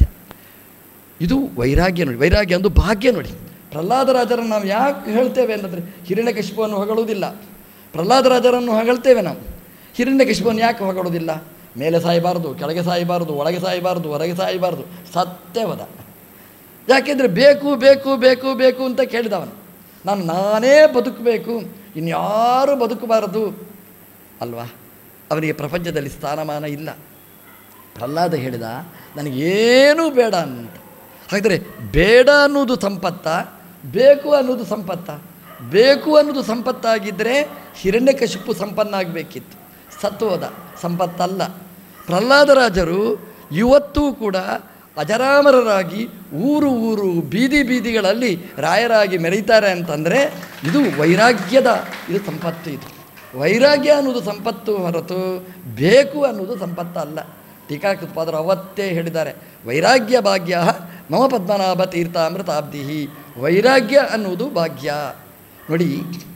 ಇದು ವೈರಾಗ್ಯ ನೋಡಿ ವೈರಾಗ್ಯ ಒಂದು ಭಾಗ್ಯ ನೋಡಿ ಪ್ರಹ್ಲಾದರಾಜರನ್ನು ನಾವು ಯಾಕೆ ಹೇಳ್ತೇವೆ ಅಂತಂದರೆ ಹಿರಣ್ಯಕಶಿಪವನ್ನು ಹೊಗಳುವುದಿಲ್ಲ ಪ್ರಹ್ಲಾದರಾಜರನ್ನು ಹೊಗಳ್ತೇವೆ ನಾವು ಹಿರಣ್ಯಕಶಿಪವನ್ನು ಯಾಕೆ ಹೊಗಳುವುದಿಲ್ಲ ಮೇಲೆ ಸಾಯಬಾರ್ದು ಕೆಳಗೆ ಸಾಯಬಾರ್ದು ಒಳಗೆ ಸಾಯಬಾರ್ದು ಹೊರಗೆ ಸಾಯಬಾರ್ದು ಸತ್ಯವದ ಯಾಕೆಂದರೆ ಬೇಕು ಬೇಕು ಬೇಕು ಬೇಕು ಅಂತ ಕೇಳಿದವನು ನಾನು ನಾನೇ ಬದುಕಬೇಕು ಇನ್ಯಾರೂ ಬದುಕಬಾರದು ಅಲ್ವಾ ಅವನಿಗೆ ಪ್ರಪಂಚದಲ್ಲಿ ಸ್ಥಾನಮಾನ ಇಲ್ಲ ಪ್ರಹ್ಲಾದ ಹೇಳಿದ ನನಗೇನೂ ಬೇಡ ಅಂತ ಹಾಗಾದರೆ ಬೇಡ ಅನ್ನೋದು ಸಂಪತ್ತ ಬೇಕು ಅನ್ನೋದು ಸಂಪತ್ತ ಬೇಕು ಅನ್ನೋದು ಸಂಪತ್ತಾಗಿದ್ದರೆ ಹಿರಣ್ಯಕಶಿಪು ಸಂಪನ್ನಾಗಬೇಕಿತ್ತು ಸತ್ವದ ಸಂಪತ್ತಲ್ಲ ಪ್ರಹ್ಲಾದರಾಜರು ಇವತ್ತೂ ಕೂಡ ಅಜರಾಮರರಾಗಿ ಊರು ಊರು ಬೀದಿ ಬೀದಿಗಳಲ್ಲಿ ರಾಯರಾಗಿ ಮೆರೀತಾರೆ ಅಂತಂದರೆ ಇದು ವೈರಾಗ್ಯದ ಇದು ಸಂಪತ್ತು ಇದು ವೈರಾಗ್ಯ ಅನ್ನೋದು ಸಂಪತ್ತು ಹೊರತು ಬೇಕು ಅನ್ನೋದು ಸಂಪತ್ತಲ್ಲ ಟೀಕಾಕೃತ್ಪಾದರು ಅವತ್ತೇ ಹೇಳಿದ್ದಾರೆ ವೈರಾಗ್ಯ ಭಾಗ್ಯ ಮಮ ಪದ್ಮನಾಭ ತೀರ್ಥಾಮೃತಾಬ್ಧಿ ವೈರಾಗ್ಯ ಅನ್ನುವುದು ಭಾಗ್ಯ ನೋಡಿ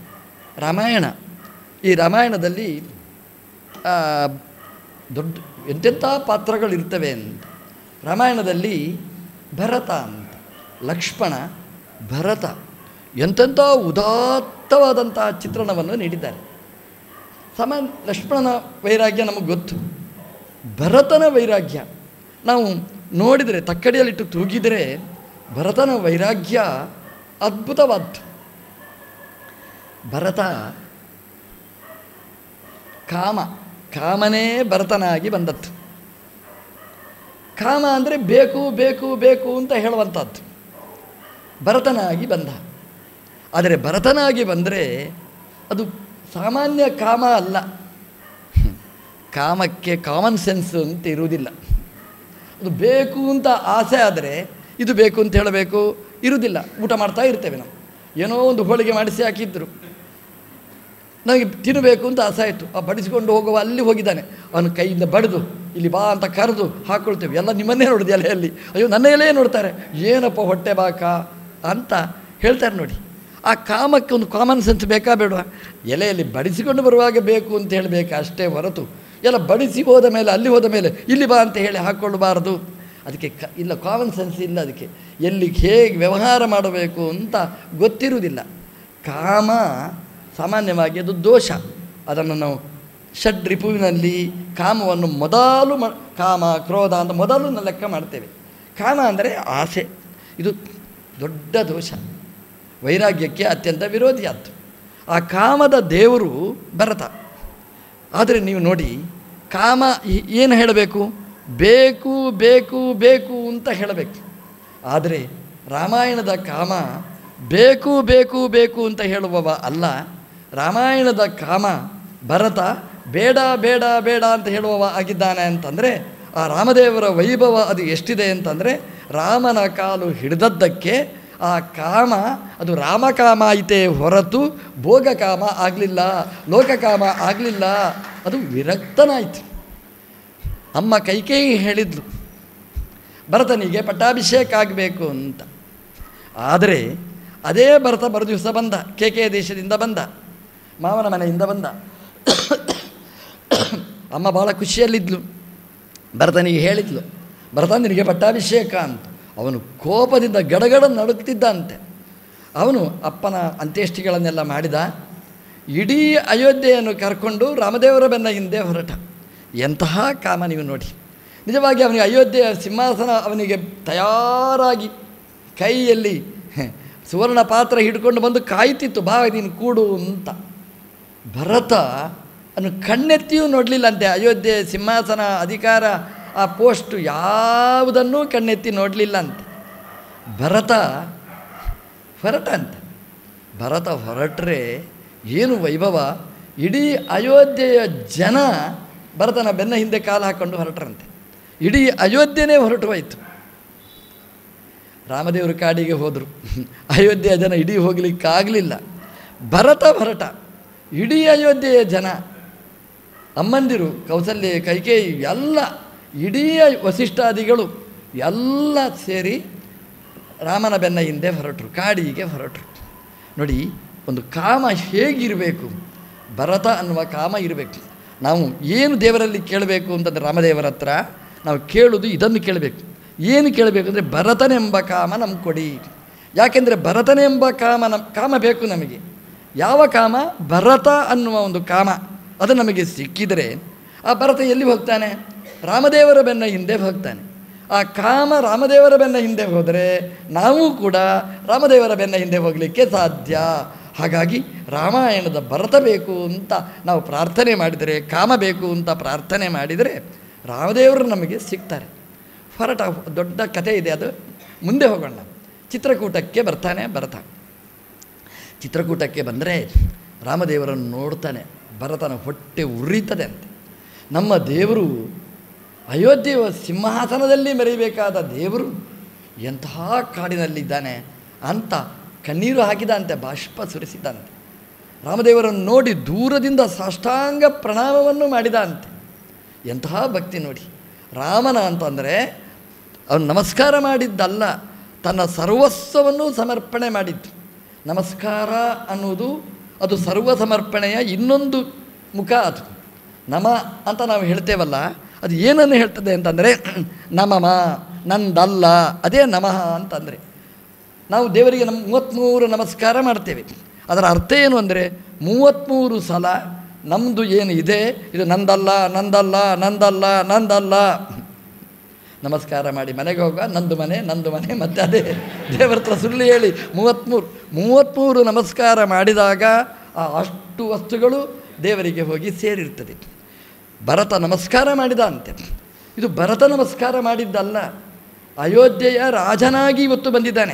ರಾಮಾಯಣ ಈ ರಾಮಾಯಣದಲ್ಲಿ ಆ, ದೊಡ್ಡ ಎಂತೆಂಥ ಪಾತ್ರಗಳಿರ್ತವೆ ಅಂತ ರಾಮಾಯಣದಲ್ಲಿ ಭರತ ಅಂತ ಲಕ್ಷ್ಮಣ ಭರತ ಎಂತೆಂಥ ಉದಾತ್ತವಾದಂಥ ಚಿತ್ರಣವನ್ನು ನೀಡಿದ್ದಾರೆ ಸಮ ಲಕ್ಷ್ಮಣನ ವೈರಾಗ್ಯ ನಮಗೆ ಗೊತ್ತು ಭರತನ ವೈರಾಗ್ಯ ನಾವು ನೋಡಿದರೆ ತಕ್ಕಡಿಯಲ್ಲಿಟ್ಟು ತೂಗಿದರೆ ಭರತನ ವೈರಾಗ್ಯ ಅದ್ಭುತವಾದ್ದು ಭರತ ಕಾಮ ಕಾಮನೇ ಭರತನಾಗಿ ಬಂದದ್ದು ಕಾಮ ಅಂದರೆ ಬೇಕು ಬೇಕು ಬೇಕು ಅಂತ ಹೇಳುವಂಥದ್ದು ಭರತನಾಗಿ ಬಂದ ಆದರೆ ಭರತನಾಗಿ ಬಂದರೆ ಅದು ಸಾಮಾನ್ಯ ಕಾಮ ಅಲ್ಲ ಹ್ಮ್. ಕಾಮಕ್ಕೆ ಕಾಮನ್ ಸೆನ್ಸ್ ಅಂತ ಇರುವುದಿಲ್ಲ ಅದು ಬೇಕು ಅಂತ ಆಸೆ ಆದರೆ ಇದು ಬೇಕು ಅಂತ ಹೇಳಬೇಕು ಇರುವುದಿಲ್ಲ ಊಟ ಮಾಡ್ತಾ ಇರ್ತೇವೆ ನಾವು ಏನೋ ಒಂದು ಹೋಳಿಗೆ ಮಾಡಿಸಿ ಹಾಕಿದ್ರು ನನಗೆ ತಿನ್ನಬೇಕು ಅಂತ ಆಸೆ ಆಯಿತು ಆ ಬಡಿಸಿಕೊಂಡು ಹೋಗುವ ಅಲ್ಲಿ ಹೋಗಿದ್ದಾನೆ ಅವನ ಕೈಯಿಂದ ಬಡಿದು ಇಲ್ಲಿ ಬಾ ಅಂತ ಕರೆದು ಹಾಕ್ಕೊಳ್ತೇವೆ ಎಲ್ಲ ನಿಮ್ಮನ್ನೇ ನೋಡಿದೆ ಎಲೆಯಲ್ಲಿ ಅಯ್ಯೋ ನನ್ನ ಎಲೆ ನೋಡ್ತಾರೆ ಏನಪ್ಪ ಹೊಟ್ಟೆ ಬಾಕ ಅಂತ ಹೇಳ್ತಾರೆ ನೋಡಿ ಆ ಕಾಮಕ್ಕೆ ಒಂದು ಕಾಮನ್ ಸೆನ್ಸ್ ಬೇಕಾ ಬೇಡವಾ ಎಲೆಯಲ್ಲಿ ಬಡಿಸಿಕೊಂಡು ಬರುವಾಗ ಬೇಕು ಅಂತ ಹೇಳಬೇಕು ಅಷ್ಟೇ ಹೊರತು ಎಲ್ಲ ಬಡಿಸಿ ಹೋದ ಮೇಲೆ ಅಲ್ಲಿ ಹೋದ ಮೇಲೆ ಇಲ್ಲಿ ಬಾ ಅಂತ ಹೇಳಿ ಹಾಕ್ಕೊಳ್ಳಬಾರದು ಅದಕ್ಕೆ ಕ ಇಲ್ಲ ಕಾಮನ್ ಸೆನ್ಸ್ ಇಲ್ಲ ಅದಕ್ಕೆ ಎಲ್ಲಿ ಹೇಗೆ ವ್ಯವಹಾರ ಮಾಡಬೇಕು ಅಂತ ಗೊತ್ತಿರುವುದಿಲ್ಲ ಕಾಮ ಸಾಮಾನ್ಯವಾಗಿ ಅದು ದೋಷ ಅದನ್ನು ನಾವು ಷಡ್ ರಿಪುವಿನಲ್ಲಿ ಕಾಮವನ್ನು ಮೊದಲು ಮ ಕಾಮ ಕ್ರೋಧ ಅಂತ ಮೊದಲು ನಾವು ಲೆಕ್ಕ ಮಾಡ್ತೇವೆ ಕಾಮ ಅಂದರೆ ಆಸೆ ಇದು ದೊಡ್ಡ ದೋಷ ವೈರಾಗ್ಯಕ್ಕೆ ಅತ್ಯಂತ ವಿರೋಧಿಯಾದ್ದು ಆ ಕಾಮದ ದೇವರು ಭರತ ಆದರೆ ನೀವು ನೋಡಿ ಕಾಮ ಈ- ಏನು ಹೇಳಬೇಕು ಬೇಕು ಬೇಕು ಬೇಕು ಅಂತ ಹೇಳಬೇಕು ಆದರೆ ರಾಮಾಯಣದ ಕಾಮ ಬೇಕು ಬೇಕು ಬೇಕು ಅಂತ ಹೇಳುವವ ಅಲ್ಲ ರಾಮಾಯಣದ ಕಾಮ ಭರತ ಬೇಡ ಬೇಡ ಬೇಡ ಅಂತ ಹೇಳುವವ ಆಗಿದ್ದಾನೆ ಅಂತಂದರೆ ಆ ರಾಮದೇವರ ವೈಭವ ಅದು ಎಷ್ಟಿದೆ ಅಂತಂದರೆ ರಾಮನ ಕಾಲು ಹಿಡಿದದ್ದಕ್ಕೆ ಆ ಕಾಮ ಅದು ರಾಮಕಾಮ ಐತೆ ಹೊರತು ಭೋಗಕಾಮ ಆಗಲಿಲ್ಲ ಲೋಕಕಾಮ ಆಗಲಿಲ್ಲ ಅದು ವಿರಕ್ತನಾಯಿತು ಅಮ್ಮ ಕೈಕೇಯಿ ಹೇಳಿದ್ಲು ಭರತನಿಗೆ ಪಟ್ಟಾಭಿಷೇಕ ಆಗಬೇಕು ಅಂತ ಆದರೆ ಅದೇ ಭರತ ಬರೋ ದಿವಸ ಬಂದ ಕೇಕೆ ದೇಶದಿಂದ ಬಂದ ಮಾವನ ಮನೆಯಿಂದ ಬಂದ ಅಮ್ಮ ಭಾಳ ಖುಷಿಯಲ್ಲಿದ್ಲು ಭರತನಿಗೆ ಹೇಳಿದ್ಲು ಭರತ ನಿನಗೆ ಪಟ್ಟಾಭಿಷೇಕ ಅಂತ ಅವನು ಕೋಪದಿಂದ ಗಡಗಡ ನಡುಕ್ತಿದ್ದಂತೆ ಅವನು ಅಪ್ಪನ ಅಂತ್ಯೇಷ್ಟಿಗಳನ್ನೆಲ್ಲ ಮಾಡಿದ ಇಡೀ ಅಯೋಧ್ಯೆಯನ್ನು ಕರ್ಕೊಂಡು ರಾಮದೇವರ ಬೆನ್ನ ಹಿಂದೆ ಹೊರಟ ಎಂತಹ ಕಾಮ ನೀವು ನೋಡಿ ನಿಜವಾಗಿ ಅವನಿಗೆ ಅಯೋಧ್ಯೆಯ ಸಿಂಹಾಸನ ಅವನಿಗೆ ತಯಾರಾಗಿ ಕೈಯಲ್ಲಿ ಸುವರ್ಣ ಪಾತ್ರ ಹಿಡ್ಕೊಂಡು ಬಂದು ಕಾಯ್ತಿತ್ತು ಬಾ ನೀನು ಕೂಡು ಅಂತ ಭರತ ಅನ್ನು ಕಣ್ಣೆತ್ತಿಯೂ ನೋಡಲಿಲ್ಲಂತೆ ಅಯೋಧ್ಯೆ ಸಿಂಹಾಸನ ಅಧಿಕಾರ ಆ ಪೋಸ್ಟು ಯಾವುದನ್ನೂ ಕಣ್ಣೆತ್ತಿ ನೋಡಲಿಲ್ಲ ಅಂತೆ ಭರತ ಹೊರಟ ಅಂತ ಭರತ ಹೊರಟ್ರೆ ಏನು ವೈಭವ ಇಡೀ ಅಯೋಧ್ಯೆಯ ಜನ ಭರತನ ಬೆನ್ನ ಹಿಂದೆ ಕಾಲು ಹಾಕ್ಕೊಂಡು ಹೊರಟ್ರಂತೆ ಇಡೀ ಅಯೋಧ್ಯೆನೇ ಹೊರಟು ಹೋಯಿತು ರಾಮದೇವರು ಕಾಡಿಗೆ ಹೋದರು ಅಯೋಧ್ಯೆಯ ಜನ ಇಡೀ ಹೋಗಲಿಕ್ಕಾಗಲಿಲ್ಲ ಭರತ ಹೊರಟ ಇಡೀ ಅಯೋಧ್ಯೆಯ ಜನ ಅಮ್ಮಂದಿರು ಕೌಸಲ್ಯ ಕೈಕೇಯಿ ಎಲ್ಲ ಇಡೀ ವಸಿಷ್ಠಾದಿಗಳು ಎಲ್ಲ ಸೇರಿ ರಾಮನ ಬೆನ್ನ ಹಿಂದೆ ಹೊರಟರು ಕಾಡಿಗೆ ಹೊರಟರು ನೋಡಿ ಒಂದು ಕಾಮ ಹೇಗಿರಬೇಕು ಭರತ ಅನ್ನುವ ಕಾಮ ಇರಬೇಕು ನಾವು ಏನು ದೇವರಲ್ಲಿ ಕೇಳಬೇಕು ಅಂತಂದರೆ ರಾಮದೇವರ ಹತ್ರ ನಾವು ಕೇಳೋದು ಇದನ್ನು ಕೇಳಬೇಕು ಏನು ಕೇಳಬೇಕು ಅಂದರೆ ಭರತನೆಂಬ ಕಾಮ ನಮ್ಗೆ ಕೊಡಿ ಯಾಕೆಂದರೆ ಭರತನೆಂಬ ಕಾಮ ನಮ್ ಕಾಮ ಬೇಕು ನಮಗೆ ಯಾವ ಕಾಮ ಭರತ ಅನ್ನುವ ಒಂದು ಕಾಮ ಅದು ನಮಗೆ ಸಿಕ್ಕಿದರೆ ಆ ಭರತ ಎಲ್ಲಿ ಹೋಗ್ತಾನೆ ರಾಮದೇವರ ಬೆನ್ನ ಹಿಂದೆ ಹೋಗ್ತಾನೆ ಆ ಕಾಮ ರಾಮದೇವರ ಬೆನ್ನ ಹಿಂದೆ ಹೋದರೆ ನಾವು ಕೂಡ ರಾಮದೇವರ ಬೆನ್ನ ಹಿಂದೆ ಹೋಗಲಿಕ್ಕೆ ಸಾಧ್ಯ ಹಾಗಾಗಿ ರಾಮಾಯಣದ ಭರತ ಬೇಕು ಅಂತ ನಾವು ಪ್ರಾರ್ಥನೆ ಮಾಡಿದರೆ ಕಾಮ ಬೇಕು ಅಂತ ಪ್ರಾರ್ಥನೆ ಮಾಡಿದರೆ ರಾಮದೇವರು ನಮಗೆ ಸಿಗ್ತಾರೆ ಹೊರಟ ದೊಡ್ಡ ಕಥೆ ಇದೆ ಅದು ಮುಂದೆ ಹೋಗೋಣ ಚಿತ್ರಕೂಟಕ್ಕೆ ಬರ್ತಾನೆ ಭರತ ಚಿತ್ರಕೂಟಕ್ಕೆ ಬಂದರೆ ರಾಮದೇವರನ್ನು ನೋಡ್ತಾನೆ ಭರತನ ಹೊಟ್ಟೆ ಉರಿತದೆ ಅಂತೆ ನಮ್ಮ ದೇವರು ಅಯೋಧ್ಯೆಯ ಸಿಂಹಾಸನದಲ್ಲಿ ಮೆರೆಯಬೇಕಾದ ದೇವರು ಎಂತಹ ಕಾಡಿನಲ್ಲಿದ್ದಾನೆ ಅಂತ ಕಣ್ಣೀರು ಹಾಕಿದಂತೆ ಬಾಷ್ಪ ಸುರಿಸಿದಂತೆ ರಾಮದೇವರನ್ನು ನೋಡಿ ದೂರದಿಂದ ಸಾಷ್ಟಾಂಗ ಪ್ರಣಾಮವನ್ನು ಮಾಡಿದ ಅಂತೆ ಎಂತಹ ಭಕ್ತಿ ನೋಡಿ ರಾಮನ ಅಂತಂದರೆ ಅವನು ನಮಸ್ಕಾರ ಮಾಡಿದ್ದಲ್ಲ ತನ್ನ ಸರ್ವಸ್ವವನ್ನು ಸಮರ್ಪಣೆ ಮಾಡಿದ್ದು ನಮಸ್ಕಾರ ಅನ್ನುವುದು ಅದು ಸರ್ವ ಸಮರ್ಪಣೆಯ ಇನ್ನೊಂದು ಮುಖ ಅದು ನಮ ಅಂತ ನಾವು ಹೇಳ್ತೇವಲ್ಲ ಅದು ಏನನ್ನು ಹೇಳ್ತದೆ ಅಂತಂದರೆ ನಮಮ ನಂದಲ್ಲ ಅದೇ ನಮಃ ಅಂತಂದರೆ ನಾವು ದೇವರಿಗೆ ನಮ್ಮ ಮೂವತ್ತ್ಮೂರು ನಮಸ್ಕಾರ ಮಾಡ್ತೇವೆ ಅದರ ಅರ್ಥ ಏನು ಅಂದರೆ ಮೂವತ್ತ್ಮೂರು ಸಲ ನಮ್ಮದು ಏನು ಇದೆ ಇದು ನಂದಲ್ಲ ನಂದಲ್ಲ ನಂದಲ್ಲ ನಂದಲ್ಲ ನಮಸ್ಕಾರ ಮಾಡಿ ಮನೆಗೆ ಹೋಗುವ ನಂದು ಮನೆ ನಂದು ಮನೆ ಮತ್ತು ಅದೇ ದೇವರ ಹತ್ರ ಸುಳ್ಳು ಹೇಳಿ ಮೂವತ್ತ್ಮೂರು ಮೂವತ್ತ್ಮೂರು ನಮಸ್ಕಾರ ಮಾಡಿದಾಗ ಆ ಅಷ್ಟು ವಸ್ತುಗಳು ದೇವರಿಗೆ ಹೋಗಿ ಸೇರಿರ್ತದೆ ಭರತ ನಮಸ್ಕಾರ ಮಾಡಿದ ಅಂತೆ ಇದು ಭರತ ನಮಸ್ಕಾರ ಮಾಡಿದ್ದಲ್ಲ ಅಯೋಧ್ಯೆಯ ರಾಜನಾಗಿ ಇವತ್ತು ಬಂದಿದ್ದಾನೆ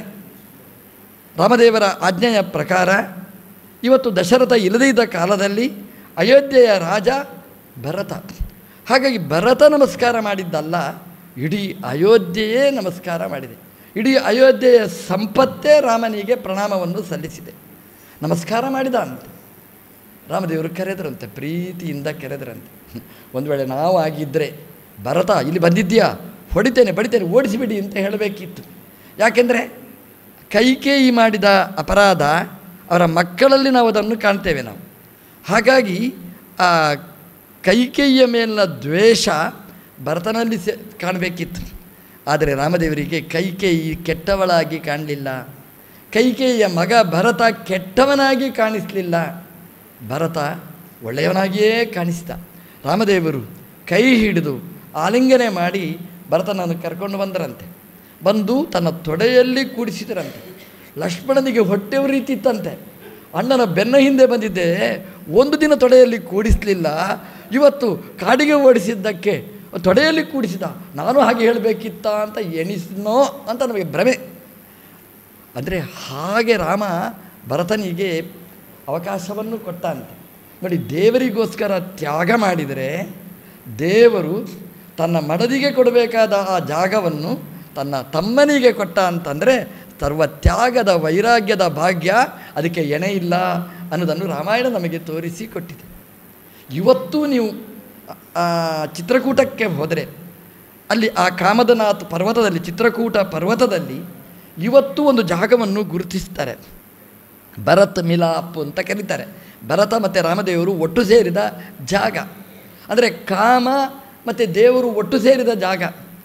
ರಾಮದೇವರ ಆಜ್ಞೆಯ ಪ್ರಕಾರ ಇವತ್ತು ದಶರಥ ಇಲ್ಲದೇ ಇದ್ದ ಕಾಲದಲ್ಲಿ ಅಯೋಧ್ಯೆಯ ರಾಜ ಭರತ ಹಾಗಾಗಿ ಭರತ ನಮಸ್ಕಾರ ಮಾಡಿದ್ದಲ್ಲ ಇಡೀ ಅಯೋಧ್ಯೆಯೇ ನಮಸ್ಕಾರ ಮಾಡಿದೆ ಇಡೀ ಅಯೋಧ್ಯೆಯ ಸಂಪತ್ತೇ ರಾಮನಿಗೆ ಪ್ರಣಾಮವನ್ನು ಸಲ್ಲಿಸಿದೆ ನಮಸ್ಕಾರ ಮಾಡಿದ ಅಂತೆ ರಾಮದೇವರು ಕರೆದ್ರಂತೆ ಪ್ರೀತಿಯಿಂದ ಕರೆದ್ರಂತೆ ಒಂದು ವೇಳೆ ನಾವು ಆಗಿದ್ದರೆ ಭರತ ಇಲ್ಲಿ ಬಂದಿದ್ದೀಯಾ ಹೊಡಿತೇನೆ ಬಡಿತೇನೆ ಓಡಿಸಿಬಿಡಿ ಅಂತ ಹೇಳಬೇಕಿತ್ತು ಯಾಕೆಂದರೆ ಕೈಕೇಯಿ ಮಾಡಿದ ಅಪರಾಧ ಅವರ ಮಕ್ಕಳಲ್ಲಿ ನಾವು ಅದನ್ನು ಕಾಣ್ತೇವೆ ನಾವು ಹಾಗಾಗಿ ಆ ಕೈಕೇಯಿಯ ಮೇಲಿನ ದ್ವೇಷ ಭರತನಲ್ಲಿ ಸೆ ಕಾಣಬೇಕಿತ್ತು ಆದರೆ ರಾಮದೇವರಿಗೆ ಕೈಕೇಯಿ ಕೆಟ್ಟವಳಾಗಿ ಕಾಣಲಿಲ್ಲ ಕೈಕೇಯಿಯ ಮಗ ಭರತ ಕೆಟ್ಟವನಾಗಿ ಕಾಣಿಸಲಿಲ್ಲ ಭರತ ಒಳ್ಳೆಯವನಾಗಿಯೇ ಕಾಣಿಸಿದ ರಾಮದೇವರು ಕೈ ಹಿಡಿದು ಆಲಿಂಗನೆ ಮಾಡಿ ಭರತನನ್ನು ಕರ್ಕೊಂಡು ಬಂದರಂತೆ ಬಂದು ತನ್ನ ತೊಡೆಯಲ್ಲಿ ಕೂಡಿಸಿದರಂತೆ ಲಕ್ಷ್ಮಣನಿಗೆ ಹೊಟ್ಟೆ ಉರಿತಿತ್ತಂತೆ ಅಣ್ಣನ ಬೆನ್ನ ಹಿಂದೆ ಬಂದಿದ್ದೆ ಒಂದು ದಿನ ತೊಡೆಯಲ್ಲಿ ಕೂಡಿಸಲಿಲ್ಲ ಇವತ್ತು ಕಾಡಿಗೆ ಓಡಿಸಿದ್ದಕ್ಕೆ ತೊಡೆಯಲ್ಲಿ ಕೂಡಿಸಿದ ನಾನು ಹಾಗೆ ಹೇಳಬೇಕಿತ್ತ ಅಂತ ಎಣಿಸ್ನೋ ಅಂತ ನಮಗೆ ಭ್ರಮೆ ಅಂದರೆ ಹಾಗೆ ರಾಮ ಭರತನಿಗೆ ಅವಕಾಶವನ್ನು ಕೊಟ್ಟಂತೆ ನೋಡಿ ದೇವರಿಗೋಸ್ಕರ ತ್ಯಾಗ ಮಾಡಿದರೆ ದೇವರು ತನ್ನ ಮಡದಿಗೆ ಕೊಡಬೇಕಾದ ಆ ಜಾಗವನ್ನು ತನ್ನ ತಮ್ಮನಿಗೆ ಕೊಟ್ಟ ಅಂತಂದರೆ ಸರ್ವ ತ್ಯಾಗದ ವೈರಾಗ್ಯದ ಭಾಗ್ಯ ಅದಕ್ಕೆ ಎಣೆ ಇಲ್ಲ ಅನ್ನೋದನ್ನು ರಾಮಾಯಣ ನಮಗೆ ತೋರಿಸಿ ಕೊಟ್ಟಿದೆ ಇವತ್ತು ನೀವು ಆ ಚಿತ್ರಕೂಟಕ್ಕೆ ಹೋದರೆ ಅಲ್ಲಿ ಆ ಕಾಮದನಾಥ್ ಪರ್ವತದಲ್ಲಿ ಚಿತ್ರಕೂಟ ಪರ್ವತದಲ್ಲಿ ಇವತ್ತು ಒಂದು ಜಾಗವನ್ನು ಗುರುತಿಸ್ತಾರೆ ಭರತ್ ಮಿಲಾಪ್ ಅಂತ ಕರೀತಾರೆ ಭರತ ಮತ್ತು ರಾಮದೇವರು ಒಟ್ಟು ಸೇರಿದ ಜಾಗ ಅಂದರೆ ಕಾಮ ಮತ್ತು ದೇವರು ಒಟ್ಟು ಸೇರಿದ ಜಾಗ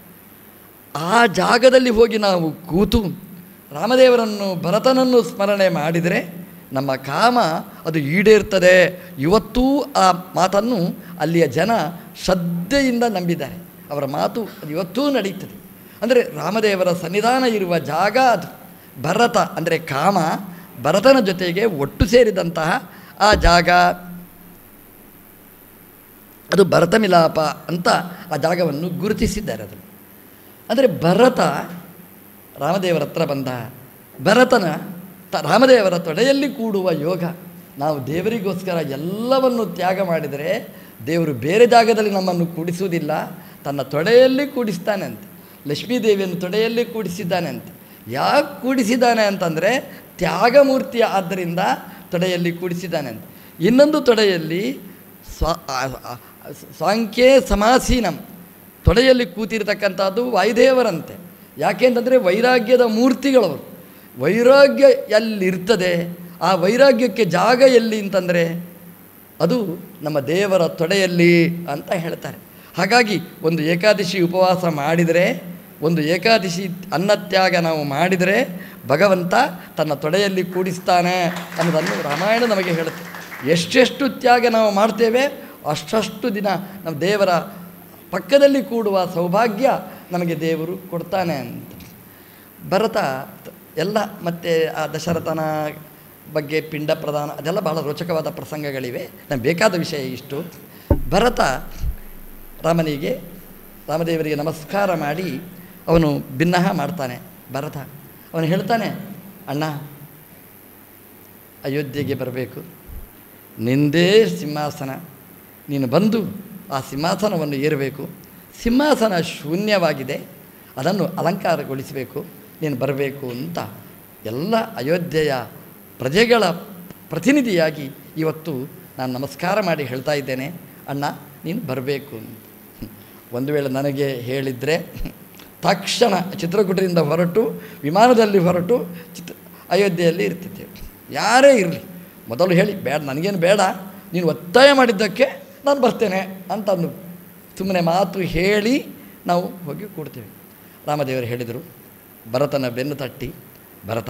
ಆ ಜಾಗದಲ್ಲಿ ಹೋಗಿ ನಾವು ಕೂತು ರಾಮದೇವರನ್ನು ಭರತನನ್ನು ಸ್ಮರಣೆ ಮಾಡಿದರೆ ನಮ್ಮ ಕಾಮ ಅದು ಈಡೇರ್ತದೆ ಇವತ್ತೂ ಆ ಮಾತನ್ನು ಅಲ್ಲಿಯ ಜನ ಶ್ರದ್ಧೆಯಿಂದ ನಂಬಿದ್ದಾರೆ ಅವರ ಮಾತು ಅದು ಇವತ್ತೂ ನಡೀತದೆ ಅಂದರೆ ರಾಮದೇವರ ಸನ್ನಿಧಾನ ಇರುವ ಜಾಗ ಅದು ಭರತ ಅಂದರೆ ಕಾಮ ಭರತನ ಜೊತೆಗೆ ಒಟ್ಟು ಸೇರಿದಂತಹ ಆ ಜಾಗ ಅದು ಭರತ ಮಿಲಾಪ ಅಂತ ಆ ಜಾಗವನ್ನು ಗುರುತಿಸಿದ್ದಾರೆ ಅದನ್ನು ಅಂದರೆ ಭರತ ರಾಮದೇವರ ಹತ್ರ ಬಂದ ಭರತನ ತ ರಾಮದೇವರ ತೊಡೆಯಲ್ಲಿ ಕೂಡುವ ಯೋಗ ನಾವು ದೇವರಿಗೋಸ್ಕರ ಎಲ್ಲವನ್ನು ತ್ಯಾಗ ಮಾಡಿದರೆ ದೇವರು ಬೇರೆ ಜಾಗದಲ್ಲಿ ನಮ್ಮನ್ನು ಕೂಡಿಸುವುದಿಲ್ಲ ತನ್ನ ತೊಡೆಯಲ್ಲಿ ಕೂಡಿಸ್ತಾನೆ ಅಂತ ಲಕ್ಷ್ಮೀದೇವಿಯನ್ನು ತೊಡೆಯಲ್ಲಿ ಕೂಡಿಸಿದ್ದಾನೆ ಅಂತ ಯಾಕೆ ಕೂಡಿಸಿದ್ದಾನೆ ಅಂತಂದರೆ ತ್ಯಾಗಮೂರ್ತಿಯ ಆದ್ದರಿಂದ ತೊಡೆಯಲ್ಲಿ ಕೂಡಿಸಿದ್ದಾನೆ ಅಂತ ಇನ್ನೊಂದು ತೊಡೆಯಲ್ಲಿ ಸ್ವ ಆ- ಆ- ಸಾಂಖ್ಯೇ ಸಮಾಸೀನಂ ತೊಡೆಯಲ್ಲಿ ಕೂತಿರ್ತಕ್ಕಂಥದ್ದು ವಾಯುದೇವರಂತೆ ಯಾಕೆಂತಂದರೆ ವೈರಾಗ್ಯದ ಮೂರ್ತಿಗಳವರು ವೈರಾಗ್ಯ ಎಲ್ಲಿರ್ತದೆ ಆ ವೈರಾಗ್ಯಕ್ಕೆ ಜಾಗ ಎಲ್ಲಿ ಅಂತಂದರೆ ಅದು ನಮ್ಮ ದೇವರ ತೊಡೆಯಲ್ಲಿ ಅಂತ ಹೇಳ್ತಾರೆ ಹಾಗಾಗಿ ಒಂದು ಏಕಾದಶಿ ಉಪವಾಸ ಮಾಡಿದರೆ ಒಂದು ಏಕಾದಶಿ ಅನ್ನತ್ಯಾಗ ನಾವು ಮಾಡಿದರೆ ಭಗವಂತ ತನ್ನ ತೊಡೆಯಲ್ಲಿ ಕೂಡಿಸ್ತಾನೆ ಅನ್ನೋದನ್ನು ರಾಮಾಯಣ ನಮಗೆ ಹೇಳುತ್ತೆ ಎಷ್ಟೆಷ್ಟು ತ್ಯಾಗ ನಾವು ಮಾಡ್ತೇವೆ ಅಷ್ಟಷ್ಟು ದಿನ ನಮ್ಮ ದೇವರ ಪಕ್ಕದಲ್ಲಿ ಕೂಡುವ ಸೌಭಾಗ್ಯ ನಮಗೆ ದೇವರು ಕೊಡ್ತಾನೆ ಅಂತ ಭರತ ಎಲ್ಲ ಮತ್ತು ಆ ದಶರಥನ ಬಗ್ಗೆ ಪಿಂಡ ಪ್ರದಾನ ಅದೆಲ್ಲ ಬಹಳ ರೋಚಕವಾದ ಪ್ರಸಂಗಗಳಿವೆ ನಮ್ಗೆ ಬೇಕಾದ ವಿಷಯ ಇಷ್ಟು ಭರತ ರಾಮನಿಗೆ ರಾಮದೇವರಿಗೆ ನಮಸ್ಕಾರ ಮಾಡಿ ಅವನು ಭಿನ್ನಹ ಮಾಡ್ತಾನೆ ಭರತ ಅವನು ಹೇಳ್ತಾನೆ ಅಣ್ಣ ಅಯೋಧ್ಯೆಗೆ ಬರಬೇಕು ನಿಂದೇ ಸಿಂಹಾಸನ ನೀನು ಬಂದು ಆ ಸಿಂಹಾಸನವನ್ನು ಏರಬೇಕು ಸಿಂಹಾಸನ ಶೂನ್ಯವಾಗಿದೆ ಅದನ್ನು ಅಲಂಕಾರಗೊಳಿಸಬೇಕು ನೀನು ಬರಬೇಕು ಅಂತ ಎಲ್ಲ ಅಯೋಧ್ಯೆಯ ಪ್ರಜೆಗಳ ಪ್ರತಿನಿಧಿಯಾಗಿ ಇವತ್ತು ನಾನು ನಮಸ್ಕಾರ ಮಾಡಿ ಹೇಳ್ತಾ ಇದ್ದೇನೆ ಅಣ್ಣ ನೀನು ಬರಬೇಕು ಅಂತ ಒಂದು ವೇಳೆ ನನಗೆ ಹೇಳಿದರೆ ತಕ್ಷಣ ಚಿತ್ರಕೂಟದಿಂದ ಹೊರಟು ವಿಮಾನದಲ್ಲಿ ಹೊರಟು ಚಿತ್ರ ಅಯೋಧ್ಯೆಯಲ್ಲಿ ಇರ್ತಿದ್ದೇವೆ ಯಾರೇ ಇರಲಿ ಮೊದಲು ಹೇಳಿ ಬೇಡ ನನಗೇನು ಬೇಡ ನೀನು ಒತ್ತಾಯ ಮಾಡಿದ್ದಕ್ಕೆ ನಾನು ಬರ್ತೇನೆ ಅಂತ ಅಂದು ಸುಮ್ಮನೆ ಮಾತು ಹೇಳಿ ನಾವು ಹೋಗಿ ಕೂಡ್ತೇವೆ ರಾಮದೇವರು ಹೇಳಿದರು ಭರತನ ಬೆನ್ನು ತಟ್ಟಿ ಭರತ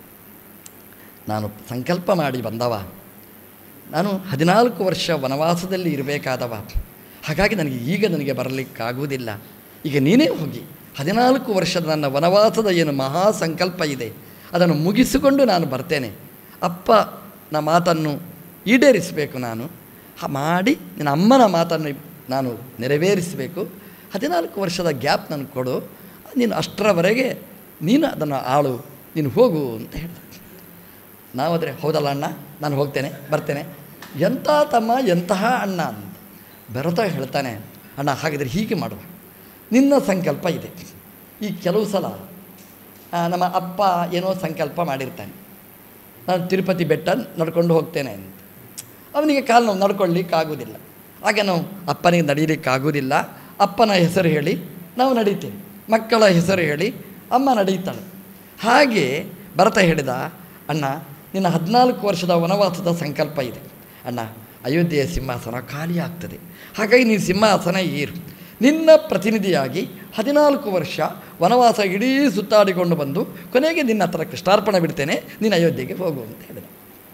ನಾನು ಸಂಕಲ್ಪ ಮಾಡಿ ಬಂದವ ನಾನು ಹದಿನಾಲ್ಕು ವರ್ಷ ವನವಾಸದಲ್ಲಿ ಇರಬೇಕಾದವ ಹಾಗಾಗಿ ನನಗೆ ಈಗ ನನಗೆ ಬರಲಿಕ್ಕಾಗುವುದಿಲ್ಲ ಈಗ ನೀನೇ ಹೋಗಿ ಹದಿನಾಲ್ಕು ವರ್ಷದ ನನ್ನ ವನವಾಸದ ಏನು ಮಹಾ ಸಂಕಲ್ಪ ಇದೆ ಅದನ್ನು ಮುಗಿಸಿಕೊಂಡು ನಾನು ಬರ್ತೇನೆ ಅಪ್ಪನ ಮಾತನ್ನು ಈಡೇರಿಸಬೇಕು ನಾನು ಹ- ಮಾಡಿ ನಿನ್ನ ಅಮ್ಮನ ಮಾತನ್ನು ನಾನು ನೆರವೇರಿಸಬೇಕು ಹದಿನಾಲ್ಕು ವರ್ಷದ ಗ್ಯಾಪ್ ನನಗೆ ಕೊಡು ನೀನು ಅಷ್ಟರವರೆಗೆ ನೀನು ಅದನ್ನು ಆಳು ನೀನು ಹೋಗು ಅಂತ ಹೇಳಿದೆ ನಾವಾದರೆ ಹೌದಲ್ಲ ಅಣ್ಣ ನಾನು ಹೋಗ್ತೇನೆ ಬರ್ತೇನೆ ಎಂಥ ತಮ್ಮ ಎಂತಹ ಅಣ್ಣ ಅಂತ ಭರತ ಹೇಳ್ತಾನೆ ಅಣ್ಣ ಹಾಗಿದ್ರೆ ಹೀಗೆ ಮಾಡುವ ನಿನ್ನ ಸಂಕಲ್ಪ ಇದೆ ಈ ಕೆಲವು ಸಲ ಆ, ನಮ್ಮ ಅಪ್ಪ ಏನೋ ಸಂಕಲ್ಪ ಮಾಡಿರ್ತಾನೆ ನಾನು ತಿರುಪತಿ ಬೆಟ್ಟ ನಡ್ಕೊಂಡು ಹೋಗ್ತೇನೆ ಅಂತ ಅವನಿಗೆ ಕಾಲು ನೋವು ನಡ್ಕೊಳ್ಳಿಕ್ಕಾಗೋದಿಲ್ಲ ಆಗ ನಾವು ಅಪ್ಪನಿಗೆ ನಡೀಲಿಕ್ಕಾಗೋದಿಲ್ಲ ಅಪ್ಪನ ಹೆಸರು ಹೇಳಿ ನಾವು ನಡೀತೇವೆ ಮಕ್ಕಳ ಹೆಸರು ಹೇಳಿ ಅಮ್ಮ ನಡೀತಾಳೆ ಹಾಗೆ ಭರತ ಹೇಳಿದ ಅಣ್ಣ ನಿನ್ನ ಹದಿನಾಲ್ಕು ವರ್ಷದ ವನವಾಸದ ಸಂಕಲ್ಪ ಇದೆ ಅಣ್ಣ ಅಯೋಧ್ಯೆಯ ಸಿಂಹಾಸನ ಖಾಲಿ ಆಗ್ತದೆ ಹಾಗಾಗಿ ನೀನು ಸಿಂಹಾಸನ ಏರು ನಿನ್ನ ಪ್ರತಿನಿಧಿಯಾಗಿ ಹದಿನಾಲ್ಕು ವರ್ಷ ವನವಾಸ ಇಡೀ ಸುತ್ತಾಡಿಕೊಂಡು ಬಂದು ಕೊನೆಗೆ ನಿನ್ನ ಹತ್ರ ಕೃಷ್ಣಾರ್ಪಣೆ ಬಿಡ್ತೇನೆ ನೀನು ಅಯೋಧ್ಯೆಗೆ ಹೋಗು ಅಂತ ಹೇಳಿದ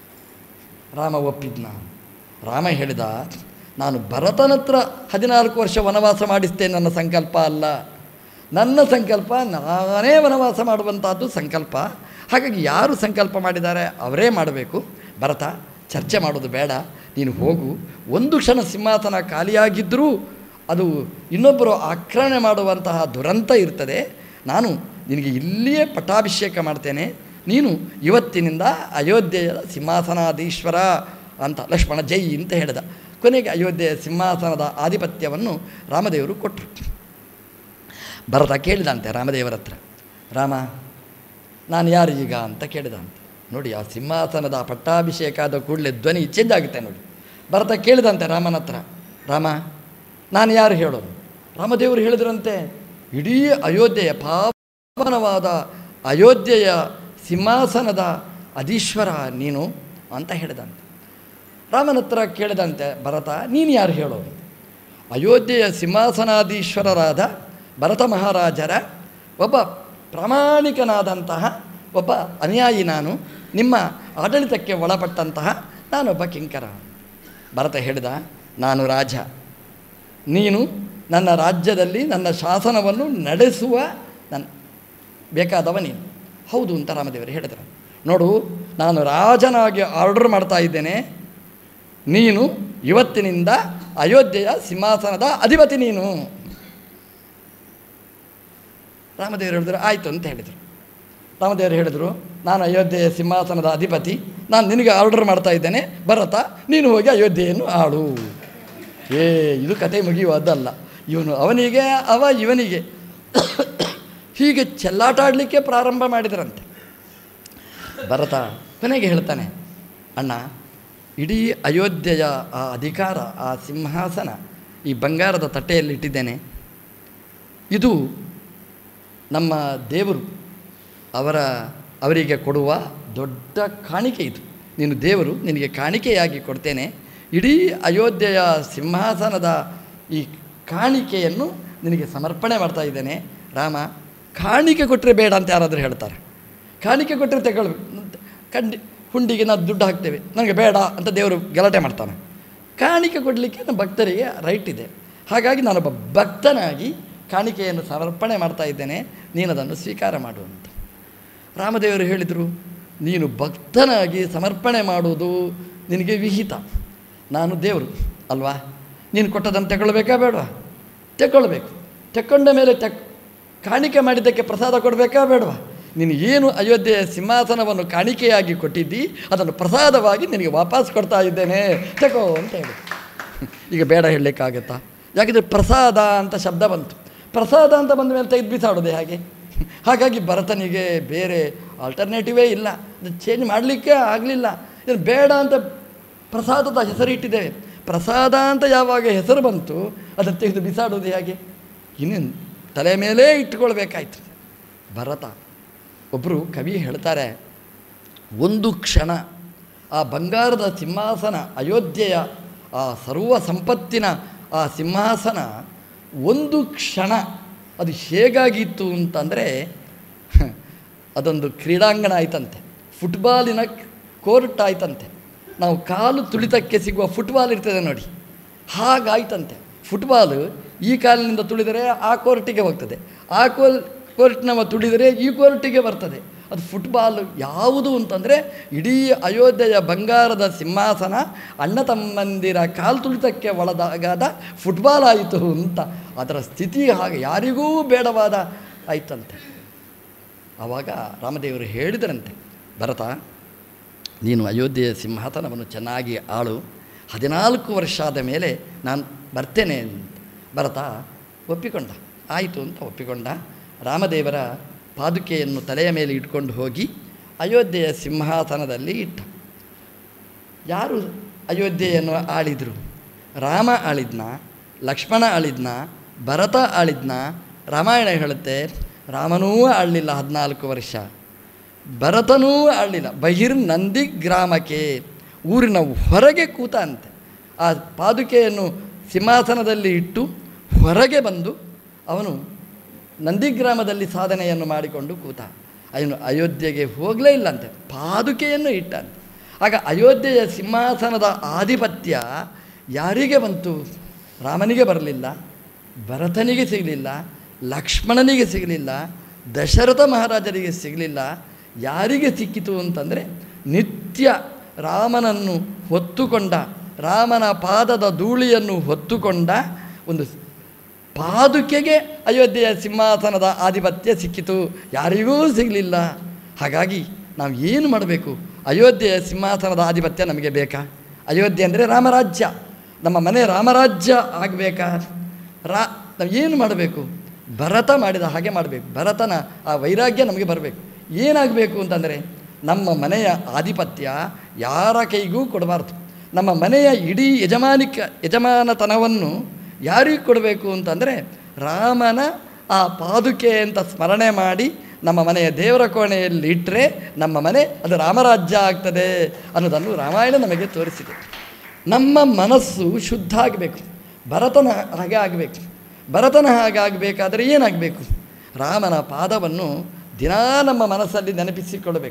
ರಾಮ ಒಪ್ಪಿದ್ನ ರಾಮ ಹೇಳಿದ ನಾನು ಭರತನ ಹತ್ರ ಹದಿನಾಲ್ಕು ವರ್ಷ ವನವಾಸ ಮಾಡಿಸ್ತೇನೆ ನನ್ನ ಸಂಕಲ್ಪ ಅಲ್ಲ ನನ್ನ ಸಂಕಲ್ಪ ನಾನೇ ವನವಾಸ ಮಾಡುವಂಥದ್ದು ಸಂಕಲ್ಪ ಹಾಗಾಗಿ ಯಾರು ಸಂಕಲ್ಪ ಮಾಡಿದ್ದಾರೆ ಅವರೇ ಮಾಡಬೇಕು ಭರತ ಚರ್ಚೆ ಮಾಡೋದು ಬೇಡ ನೀನು ಹೋಗು ಒಂದು ಕ್ಷಣ ಸಿಂಹಾಸನ ಖಾಲಿಯಾಗಿದ್ದರೂ ಅದು ಇನ್ನೊಬ್ಬರು ಆಕ್ರಮಣೆ ಮಾಡುವಂತಹ ದುರಂತ ಇರ್ತದೆ ನಾನು ನಿನಗೆ ಇಲ್ಲಿಯೇ ಪಟ್ಟಾಭಿಷೇಕ ಮಾಡ್ತೇನೆ ನೀನು ಇವತ್ತಿನಿಂದ ಅಯೋಧ್ಯೆಯ ಸಿಂಹಾಸನಾಧೀಶ್ವರ ಅಂತ ಲಕ್ಷ್ಮಣ ಜೈ ಅಂತ ಹೇಳಿದ ಕೊನೆಗೆ ಅಯೋಧ್ಯೆಯ ಸಿಂಹಾಸನದ ಆಧಿಪತ್ಯವನ್ನು ರಾಮದೇವರು ಕೊಟ್ಟರು ಭರತ ಕೇಳಿದಂತೆ ರಾಮದೇವರ ಹತ್ರ ರಾಮ ನಾನು ಯಾರು ಈಗ ಅಂತ ಕೇಳಿದಂತೆ ನೋಡಿ ಆ ಸಿಂಹಾಸನದ ಪಟ್ಟಾಭಿಷೇಕ ಆದ ಕೂಡಲೇ ಧ್ವನಿ ಚೇಂಜ್ ಆಗುತ್ತೆ ನೋಡಿ ಭರತ ಕೇಳಿದಂತೆ ರಾಮನ ಹತ್ರ ರಾಮ ನಾನು ಯಾರು ಹೇಳೋದು ರಾಮದೇವರು ಹೇಳಿದ್ರಂತೆ ಇಡೀ ಅಯೋಧ್ಯೆಯ ಪಾವನವಾದ ಅಯೋಧ್ಯೆಯ ಸಿಂಹಾಸನದ ಅಧೀಶ್ವರ ನೀನು ಅಂತ ಹೇಳಿದಂತೆ ರಾಮನ ಹತ್ರ ಕೇಳಿದಂತೆ ಭರತ ನೀನು ಯಾರು ಹೇಳೋದು ಅಯೋಧ್ಯೆಯ ಸಿಂಹಾಸನಾಧೀಶ್ವರರಾದ ಭರತ ಮಹಾರಾಜರ ಒಬ್ಬ ಪ್ರಾಮಾಣಿಕನಾದಂತಹ ಒಬ್ಬ ಅನ್ಯಾಯಿ ನಾನು ನಿಮ್ಮ ಆಡಳಿತಕ್ಕೆ ಒಳಪಟ್ಟಂತಹ ನಾನೊಬ್ಬ ಕಿಂಕರ ಭರತ ಹೇಳಿದ ನಾನು ರಾಜ ನೀನು ನನ್ನ ರಾಜ್ಯದಲ್ಲಿ ನನ್ನ ಶಾಸನವನ್ನು ನಡೆಸುವ ನನ್ನ ಬೇಕಾದವ ನೀನು ಹೌದು ಅಂತ ರಾಮದೇವರು ಹೇಳಿದರು ನೋಡು ನಾನು ರಾಜನಾಗಿ ಆರ್ಡರ್ ಮಾಡ್ತಾ ಇದ್ದೇನೆ ನೀನು ಇವತ್ತಿನಿಂದ ಅಯೋಧ್ಯೆಯ ಸಿಂಹಾಸನದ ಅಧಿಪತಿ ನೀನು ರಾಮದೇವರು ಹೇಳಿದ್ರು ಆಯಿತು ಅಂತ ಹೇಳಿದರು ರಾಮದೇವರು ಹೇಳಿದರು ನಾನು ಅಯೋಧ್ಯೆಯ ಸಿಂಹಾಸನದ ಅಧಿಪತಿ ನಾನು ನಿನಗೆ ಆರ್ಡರ್ ಮಾಡ್ತಾ ಇದ್ದೇನೆ ಭರತ ನೀನು ಹೋಗಿ ಅಯೋಧ್ಯೆಯನ್ನು ಆಳು ಏ ಇದು ಕತೆ ಮುಗಿಯುವುದಲ್ಲ ಇವನು ಅವನಿಗೆ ಅವ ಇವನಿಗೆ ಹೀಗೆ ಚೆಲ್ಲಾಟ ಆಡಲಿಕ್ಕೆ ಪ್ರಾರಂಭ ಮಾಡಿದರಂತೆ ಭರತ ಕೊನೆಗೆ ಹೇಳ್ತಾನೆ ಅಣ್ಣ ಇಡೀ ಅಯೋಧ್ಯೆಯ ಆ ಅಧಿಕಾರ ಆ ಸಿಂಹಾಸನ ಈ ಬಂಗಾರದ ತಟ್ಟೆಯಲ್ಲಿ ಇಟ್ಟಿದ್ದೇನೆ ಇದು ನಮ್ಮ ದೇವರು ಅವರ ಅವರಿಗೆ ಕೊಡುವ ದೊಡ್ಡ ಕಾಣಿಕೆ ಇದು ನೀನು ದೇವರು ನಿನಗೆ ಕಾಣಿಕೆಯಾಗಿ ಕೊಡ್ತೇನೆ ಇಡೀ ಅಯೋಧ್ಯೆಯ ಸಿಂಹಾಸನದ ಈ ಕಾಣಿಕೆಯನ್ನು ನಿನಗೆ ಸಮರ್ಪಣೆ ಮಾಡ್ತಾ ಇದ್ದೇನೆ ರಾಮ ಕಾಣಿಕೆ ಕೊಟ್ಟರೆ ಬೇಡ ಅಂತ ಯಾರಾದರೂ ಹೇಳ್ತಾರೆ ಕಾಣಿಕೆ ಕೊಟ್ಟರೆ ತಗೊಳ್ಬೇಕು ಕಂಡಿ ಹುಂಡಿಗೆ ನಾವು ದುಡ್ಡು ಹಾಕ್ತೇವೆ ನನಗೆ ಬೇಡ ಅಂತ ದೇವರು ಗಲಾಟೆ ಮಾಡ್ತಾನೆ ಕಾಣಿಕೆ ಕೊಡಲಿಕ್ಕೆ ನಮ್ಮ ಭಕ್ತರಿಗೆ ರೈಟ್ ಇದೆ ಹಾಗಾಗಿ ನಾನೊಬ್ಬ ಭಕ್ತನಾಗಿ ಕಾಣಿಕೆಯನ್ನು ಸಮರ್ಪಣೆ ಮಾಡ್ತಾ ಇದ್ದೇನೆ ನೀನು ಅದನ್ನು ಸ್ವೀಕಾರ ಮಾಡು ಅಂತ ರಾಮದೇವರು ಹೇಳಿದರು ನೀನು ಭಕ್ತನಾಗಿ ಸಮರ್ಪಣೆ ಮಾಡುವುದು ನಿನಗೆ ವಿಹಿತ ನಾನು ದೇವರು ಅಲ್ವಾ ನೀನು ಕೊಟ್ಟದನ್ನು ತಗೊಳ್ಬೇಕಾ ಬೇಡವಾ ತಗೊಳ್ಬೇಕು ತಗೊಂಡ ಮೇಲೆ ತಕ್ ಕಾಣಿಕೆ ಮಾಡಿದ್ದಕ್ಕೆ ಪ್ರಸಾದ ಕೊಡಬೇಕಾ ಬೇಡವಾ ನೀನು ಏನು ಅಯೋಧ್ಯೆಯ ಸಿಂಹಾಸನವನ್ನು ಕಾಣಿಕೆಯಾಗಿ ಕೊಟ್ಟಿದ್ದಿ ಅದನ್ನು ಪ್ರಸಾದವಾಗಿ ನಿನಗೆ ವಾಪಸ್ ಕೊಡ್ತಾ ಇದ್ದೇನೆ ತಗೋ ಅಂತ ಹೇಳಿ ಈಗ ಬೇಡ ಹೇಳಲಿಕ್ಕಾಗತ್ತಾ ಯಾಕೆಂದರೆ ಪ್ರಸಾದ ಅಂತ ಶಬ್ದ ಬಂತು ಪ್ರಸಾದ ಅಂತ ಬಂದ ಮೇಲೆ ತೆಗೆದು ಬಿಸಾಡೋದೆ ಹಾಗೆ ಹಾಗಾಗಿ ಭರತನಿಗೆ ಬೇರೆ ಆಲ್ಟರ್ನೇಟಿವೇ ಇಲ್ಲ ಅದು ಚೇಂಜ್ ಮಾಡಲಿಕ್ಕೆ ಆಗಲಿಲ್ಲ ಇದು ಬೇಡ ಅಂತ ಪ್ರಸಾದದ ಹೆಸರಿಟ್ಟಿದ್ದೇವೆ ಪ್ರಸಾದ ಅಂತ ಯಾವಾಗ ಹೆಸರು ಬಂತು ಅದನ್ನು ತೆಗೆದು ಬಿಸಾಡೋದು ಹೇಗೆ ಇನ್ನೇನು ತಲೆ ಮೇಲೇ ಇಟ್ಟುಕೊಳ್ಬೇಕಾಯ್ತು ಭರತ ಒಬ್ಬರು ಕವಿ ಹೇಳ್ತಾರೆ ಒಂದು ಕ್ಷಣ ಆ ಬಂಗಾರದ ಸಿಂಹಾಸನ ಅಯೋಧ್ಯೆಯ ಆ ಸರ್ವ ಸಂಪತ್ತಿನ ಆ ಸಿಂಹಾಸನ ಒಂದು ಕ್ಷಣ ಅದು ಹೇಗಾಗಿತ್ತು ಅಂತಂದರೆ ಅದೊಂದು ಕ್ರೀಡಾಂಗಣ ಆಯ್ತಂತೆ ಫುಟ್ಬಾಲಿನ ಕೋರ್ಟ್ ಆಯ್ತಂತೆ ನಾವು ಕಾಲು ತುಳಿತಕ್ಕೆ ಸಿಗುವ ಫುಟ್ಬಾಲ್ ಇರ್ತದೆ ನೋಡಿ ಹಾಗಾಯ್ತಂತೆ ಫುಟ್ಬಾಲ್ ಈ ಕಾಲಿನಿಂದ ತುಳಿದರೆ ಆ ಕೋರ್ಟಿಗೆ ಹೋಗ್ತದೆ ಆ ಕೋಲ್ ಕೋರ್ಟ್ನವ ತುಳಿದರೆ ಈ ಕೋರ್ಟಿಗೆ ಬರ್ತದೆ ಅದು ಫುಟ್ಬಾಲ್ ಯಾವುದು ಅಂತಂದರೆ ಇಡೀ ಅಯೋಧ್ಯೆಯ ಬಂಗಾರದ ಸಿಂಹಾಸನ ಅಣ್ಣ ತಮ್ಮಂದಿರ ಕಾಲು ತುಳಿತಕ್ಕೆ ಒಳಗಾದ ಫುಟ್ಬಾಲ್ ಆಯಿತು ಅಂತ ಅದರ ಸ್ಥಿತಿ ಹಾಗೆ ಯಾರಿಗೂ ಬೇಡವಾದ ಆಯ್ತಂತೆ ಆವಾಗ ರಾಮದೇವರು ಹೇಳಿದರಂತೆ ಭರತ ನೀನು ಅಯೋಧ್ಯೆಯ ಸಿಂಹಾಸನವನ್ನು ಚೆನ್ನಾಗಿ ಆಳು ಹದಿನಾಲ್ಕು ವರ್ಷ ಆದ ಮೇಲೆ ನಾನು ಬರ್ತೇನೆ ಅಂತ ಭರತ ಒಪ್ಪಿಕೊಂಡ ಆಯಿತು ಅಂತ ಒಪ್ಪಿಕೊಂಡ ರಾಮದೇವರ ಪಾದುಕೆಯನ್ನು ತಲೆಯ ಮೇಲೆ ಇಟ್ಕೊಂಡು ಹೋಗಿ ಅಯೋಧ್ಯೆಯ ಸಿಂಹಾಸನದಲ್ಲಿ ಇಟ್ಟ ಯಾರು ಅಯೋಧ್ಯೆಯನ್ನು ಆಳಿದರು ರಾಮ ಆಳಿದ್ನ ಲಕ್ಷ್ಮಣ ಆಳಿದ್ನ ಭರತ ಆಳಿದ್ನ ರಾಮಾಯಣ ಹೇಳುತ್ತೆ ರಾಮನೂ ಆಳಲಿಲ್ಲ ಹದಿನಾಲ್ಕು ವರ್ಷ ಭರತನೂ ಆಳಲಿಲ್ಲ ಬಹಿರ್ ನಂದಿ ಗ್ರಾಮಕ್ಕೆ ಊರಿನ ಹೊರಗೆ ಕೂತ ಅಂತೆ ಆ ಪಾದುಕೆಯನ್ನು ಸಿಂಹಾಸನದಲ್ಲಿ ಇಟ್ಟು ಹೊರಗೆ ಬಂದು ಅವನು ನಂದಿಗ್ರಾಮದಲ್ಲಿ ಸಾಧನೆಯನ್ನು ಮಾಡಿಕೊಂಡು ಕೂತ ಅವನು ಅಯೋಧ್ಯೆಗೆ ಹೋಗಲೇ ಇಲ್ಲಂತೆ ಪಾದುಕೆಯನ್ನು ಇಟ್ಟಂತೆ ಆಗ ಅಯೋಧ್ಯೆಯ ಸಿಂಹಾಸನದ ಆಧಿಪತ್ಯ ಯಾರಿಗೆ ಬಂತು ರಾಮನಿಗೆ ಬರಲಿಲ್ಲ ಭರತನಿಗೆ ಸಿಗಲಿಲ್ಲ ಲಕ್ಷ್ಮಣನಿಗೆ ಸಿಗಲಿಲ್ಲ ದಶರಥ ಮಹಾರಾಜರಿಗೆ ಸಿಗಲಿಲ್ಲ ಯಾರಿಗೆ ಸಿಕ್ಕಿತು ಅಂತಂದರೆ ನಿತ್ಯ ರಾಮನನ್ನು ಹೊತ್ತುಕೊಂಡ ರಾಮನ ಪಾದದ ಧೂಳಿಯನ್ನು ಹೊತ್ತುಕೊಂಡ ಒಂದು ಪಾದುಕೆಗೆ ಅಯೋಧ್ಯೆಯ ಸಿಂಹಾಸನದ ಆಧಿಪತ್ಯ ಸಿಕ್ಕಿತು ಯಾರಿಗೂ ಸಿಗಲಿಲ್ಲ ಹಾಗಾಗಿ ನಾವು ಏನು ಮಾಡಬೇಕು ಅಯೋಧ್ಯೆಯ ಸಿಂಹಾಸನದ ಆಧಿಪತ್ಯ ನಮಗೆ ಬೇಕಾ ಅಯೋಧ್ಯೆ ಅಂದರೆ ರಾಮರಾಜ್ಯ ನಮ್ಮ ಮನೆ ರಾಮರಾಜ್ಯ ಆಗಬೇಕಾ ರಾ ನಾವು ಏನು ಮಾಡಬೇಕು ಭರತ ಮಾಡಿದ ಹಾಗೆ ಮಾಡಬೇಕು ಭರತನ ಆ ವೈರಾಗ್ಯ ನಮಗೆ ಬರಬೇಕು ಏನಾಗಬೇಕು ಅಂತಂದರೆ ನಮ್ಮ ಮನೆಯ ಆಧಿಪತ್ಯ ಯಾರ ಕೈಗೂ ಕೊಡಬಾರ್ದು ನಮ್ಮ ಮನೆಯ ಇಡೀ ಯಜಮಾನಿಕ ಯಜಮಾನತನವನ್ನು ಯಾರಿಗೆ ಕೊಡಬೇಕು ಅಂತಂದರೆ ರಾಮನ ಆ ಪಾದುಕೆ ಅಂತ ಸ್ಮರಣೆ ಮಾಡಿ ನಮ್ಮ ಮನೆಯ ದೇವರ ಕೋಣೆಯಲ್ಲಿ ಇಟ್ಟರೆ ನಮ್ಮ ಮನೆ ಅದು ರಾಮರಾಜ್ಯ ಆಗ್ತದೆ ಅನ್ನೋದನ್ನು ರಾಮಾಯಣ ನಮಗೆ ತೋರಿಸಿದೆ ನಮ್ಮ ಮನಸ್ಸು ಶುದ್ಧ ಆಗಬೇಕು ಭರತನ ಹಾಗೆ ಆಗಬೇಕು ಭರತನ ಹಾಗೆ ಆಗಬೇಕಾದರೆ ಏನಾಗಬೇಕು ರಾಮನ ಪಾದವನ್ನು ದಿನಾ ನಮ್ಮ ಮನಸ್ಸಲ್ಲಿ ನೆನಪಿಸಿಕೊಳ್ಳಬೇಕು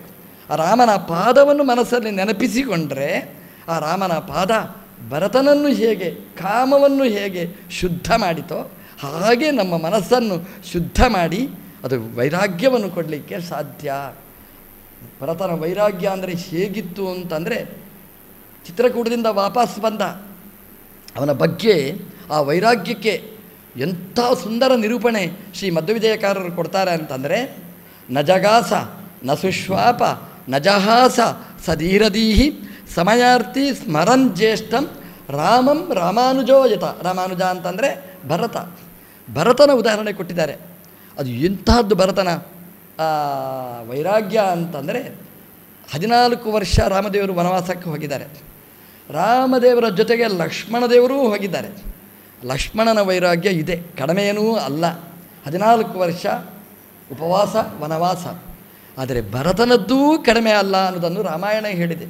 ಆ ರಾಮನ ಪಾದವನ್ನು ಮನಸ್ಸಲ್ಲಿ ನೆನಪಿಸಿಕೊಂಡ್ರೆ ಆ ರಾಮನ ಪಾದ ಭರತನನ್ನು ಹೇಗೆ ಕಾಮವನ್ನು ಹೇಗೆ ಶುದ್ಧ ಮಾಡಿತೋ ಹಾಗೆ ನಮ್ಮ ಮನಸ್ಸನ್ನು ಶುದ್ಧ ಮಾಡಿ ಅದು ವೈರಾಗ್ಯವನ್ನು ಕೊಡಲಿಕ್ಕೆ ಸಾಧ್ಯ ಭರತನ ವೈರಾಗ್ಯ ಅಂದರೆ ಹೇಗಿತ್ತು ಅಂತಂದರೆ ಚಿತ್ರಕೂಟದಿಂದ ವಾಪಸ್ ಬಂದ ಅವನ ಬಗ್ಗೆ ಆ ವೈರಾಗ್ಯಕ್ಕೆ ಎಂಥ ಸುಂದರ ನಿರೂಪಣೆ ಶ್ರೀ ಮಧ್ವವಿಜಯಕಾರರು ಕೊಡ್ತಾರೆ ಅಂತಂದರೆ ನ ಜಗಾಸ ನ ಸುಶ್ವಾಪ ನ ಜಹಾಸ ಸಧೀರದೀಹಿ ಸಮಯಾರ್ಥಿ ಸ್ಮರನ್ ಜ್ಯೇಷ್ಠಂ ರಾಮಂ ರಾಮಾನುಜೋಯತ ರಾಮಾನುಜ ಅಂತಂದರೆ ಭರತ ಭರತನ ಉದಾಹರಣೆ ಕೊಟ್ಟಿದ್ದಾರೆ ಅದು ಎಂತಹದ್ದು ಭರತನ ಆ, ವೈರಾಗ್ಯ ಅಂತಂದರೆ ಹದಿನಾಲ್ಕು ವರ್ಷ ರಾಮದೇವರು ವನವಾಸಕ್ಕೆ ಹೋಗಿದ್ದಾರೆ ರಾಮದೇವರ ಜೊತೆಗೆ ಲಕ್ಷ್ಮಣದೇವರೂ ಹೋಗಿದ್ದಾರೆ ಲಕ್ಷ್ಮಣನ ವೈರಾಗ್ಯ ಇದೆ ಕಡಿಮೆಯೇನೂ ಅಲ್ಲ ಹದಿನಾಲ್ಕು ವರ್ಷ ಉಪವಾಸ ವನವಾಸ ಆದರೆ ಭರತನದ್ದೂ ಕಡಿಮೆ ಅಲ್ಲ ಅನ್ನೋದನ್ನು ರಾಮಾಯಣ ಹೇಳಿದೆ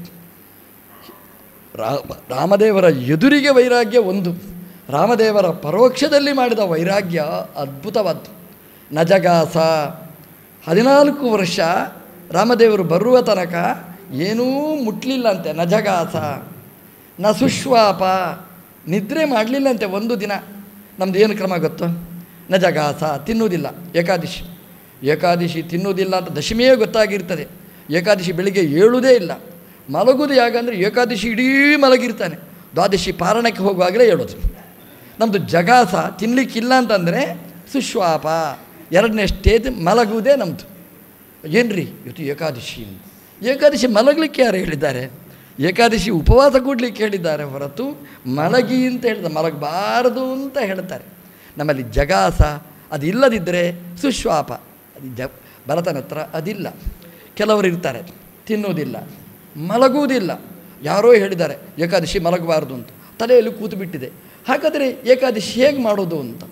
ರಾಮ ರಾಮದೇವರ ಎದುರಿಗೆ ವೈರಾಗ್ಯ ಒಂದು ರಾಮದೇವರ ಪರೋಕ್ಷದಲ್ಲಿ ಮಾಡಿದ ವೈರಾಗ್ಯ ಅದ್ಭುತವಾದ್ದು ನಜಗಾಸ ಹದಿನಾಲ್ಕು ವರ್ಷ ರಾಮದೇವರು ಬರುವ ತನಕ ಏನೂ ಮುಟ್ಲಿಲ್ಲಂತೆ ನಜಗಾಸ ನ ಸುಶ್ವಾಪ ನಿದ್ರೆ ಮಾಡಲಿಲ್ಲಂತೆ ಒಂದು ದಿನ ನಮ್ದು ಏನು ಕ್ರಮ ಗೊತ್ತು ನಜಗಾಸ ತಿನ್ನುವುದಿಲ್ಲ ಏಕಾದಶಿ ಏಕಾದಶಿ ತಿನ್ನುವುದಿಲ್ಲ ಅಂತ ದಶಮಿಯೇ ಗೊತ್ತಾಗಿರ್ತದೆ ಏಕಾದಶಿ ಬೆಳಿಗ್ಗೆ ಏಳುವುದೇ ಇಲ್ಲ ಮಲಗುವುದು ಯಾಕಂದರೆ ಏಕಾದಶಿ ಇಡೀ ಮಲಗಿರ್ತಾನೆ ದ್ವಾದಶಿ ಪಾರಣಕ್ಕೆ ಹೋಗುವಾಗಲೇ ಹೇಳೋದು ನಮ್ಮದು ಜಗಾಸ ತಿನ್ನಲಿಕ್ಕಿಲ್ಲ ಅಂತಂದರೆ ಸುಶ್ವಾಪ ಎರಡನೇ ಸ್ಟೇಜ್ ಮಲಗುವುದೇ ನಮ್ಮದು ಏನ್ರಿ ಇವತ್ತು ಏಕಾದಶಿ ಅಂತ ಏಕಾದಶಿ ಮಲಗಲಿಕ್ಕೆ ಯಾರು ಹೇಳಿದ್ದಾರೆ ಏಕಾದಶಿ ಉಪವಾಸ ಕೂಡಲಿಕ್ಕೆ ಹೇಳಿದ್ದಾರೆ ಹೊರತು ಮಲಗಿ ಅಂತ ಹೇಳಿದ ಮಲಗಬಾರದು ಅಂತ ಹೇಳ್ತಾರೆ ನಮ್ಮಲ್ಲಿ ಜಗಾಸ ಅದಿಲ್ಲದಿದ್ದರೆ ಸುಶ್ವಾಪ ಅದು ಜ ಭರತನ ಹತ್ರ ಅದಿಲ್ಲ ಕೆಲವರು ಇರ್ತಾರೆ ತಿನ್ನೋದಿಲ್ಲ ಮಲಗುವುದಿಲ್ಲ ಯಾರೋ ಹೇಳಿದ್ದಾರೆ ಏಕಾದಶಿ ಮಲಗಬಾರ್ದು ಅಂತ ತಲೆಯಲ್ಲಿ ಕೂತು ಬಿಟ್ಟಿದೆ ಹಾಗಾದರೆ ಏಕಾದಶಿ ಹೇಗೆ ಮಾಡೋದು ಅಂತ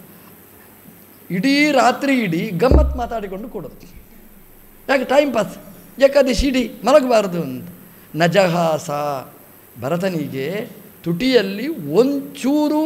ಇಡೀ ರಾತ್ರಿ ಇಡೀ ಗಮ್ಮತ್ತು ಮಾತಾಡಿಕೊಂಡು ಕೊಡೋದು ಯಾಕೆ ಟೈಮ್ ಪಾಸ್ ಏಕಾದಶಿ ಇಡೀ ಮಲಗಬಾರದು ಅಂತ ನಜಹಾಸ ಭರತನಿಗೆ ತುಟಿಯಲ್ಲಿ ಒಂಚೂರು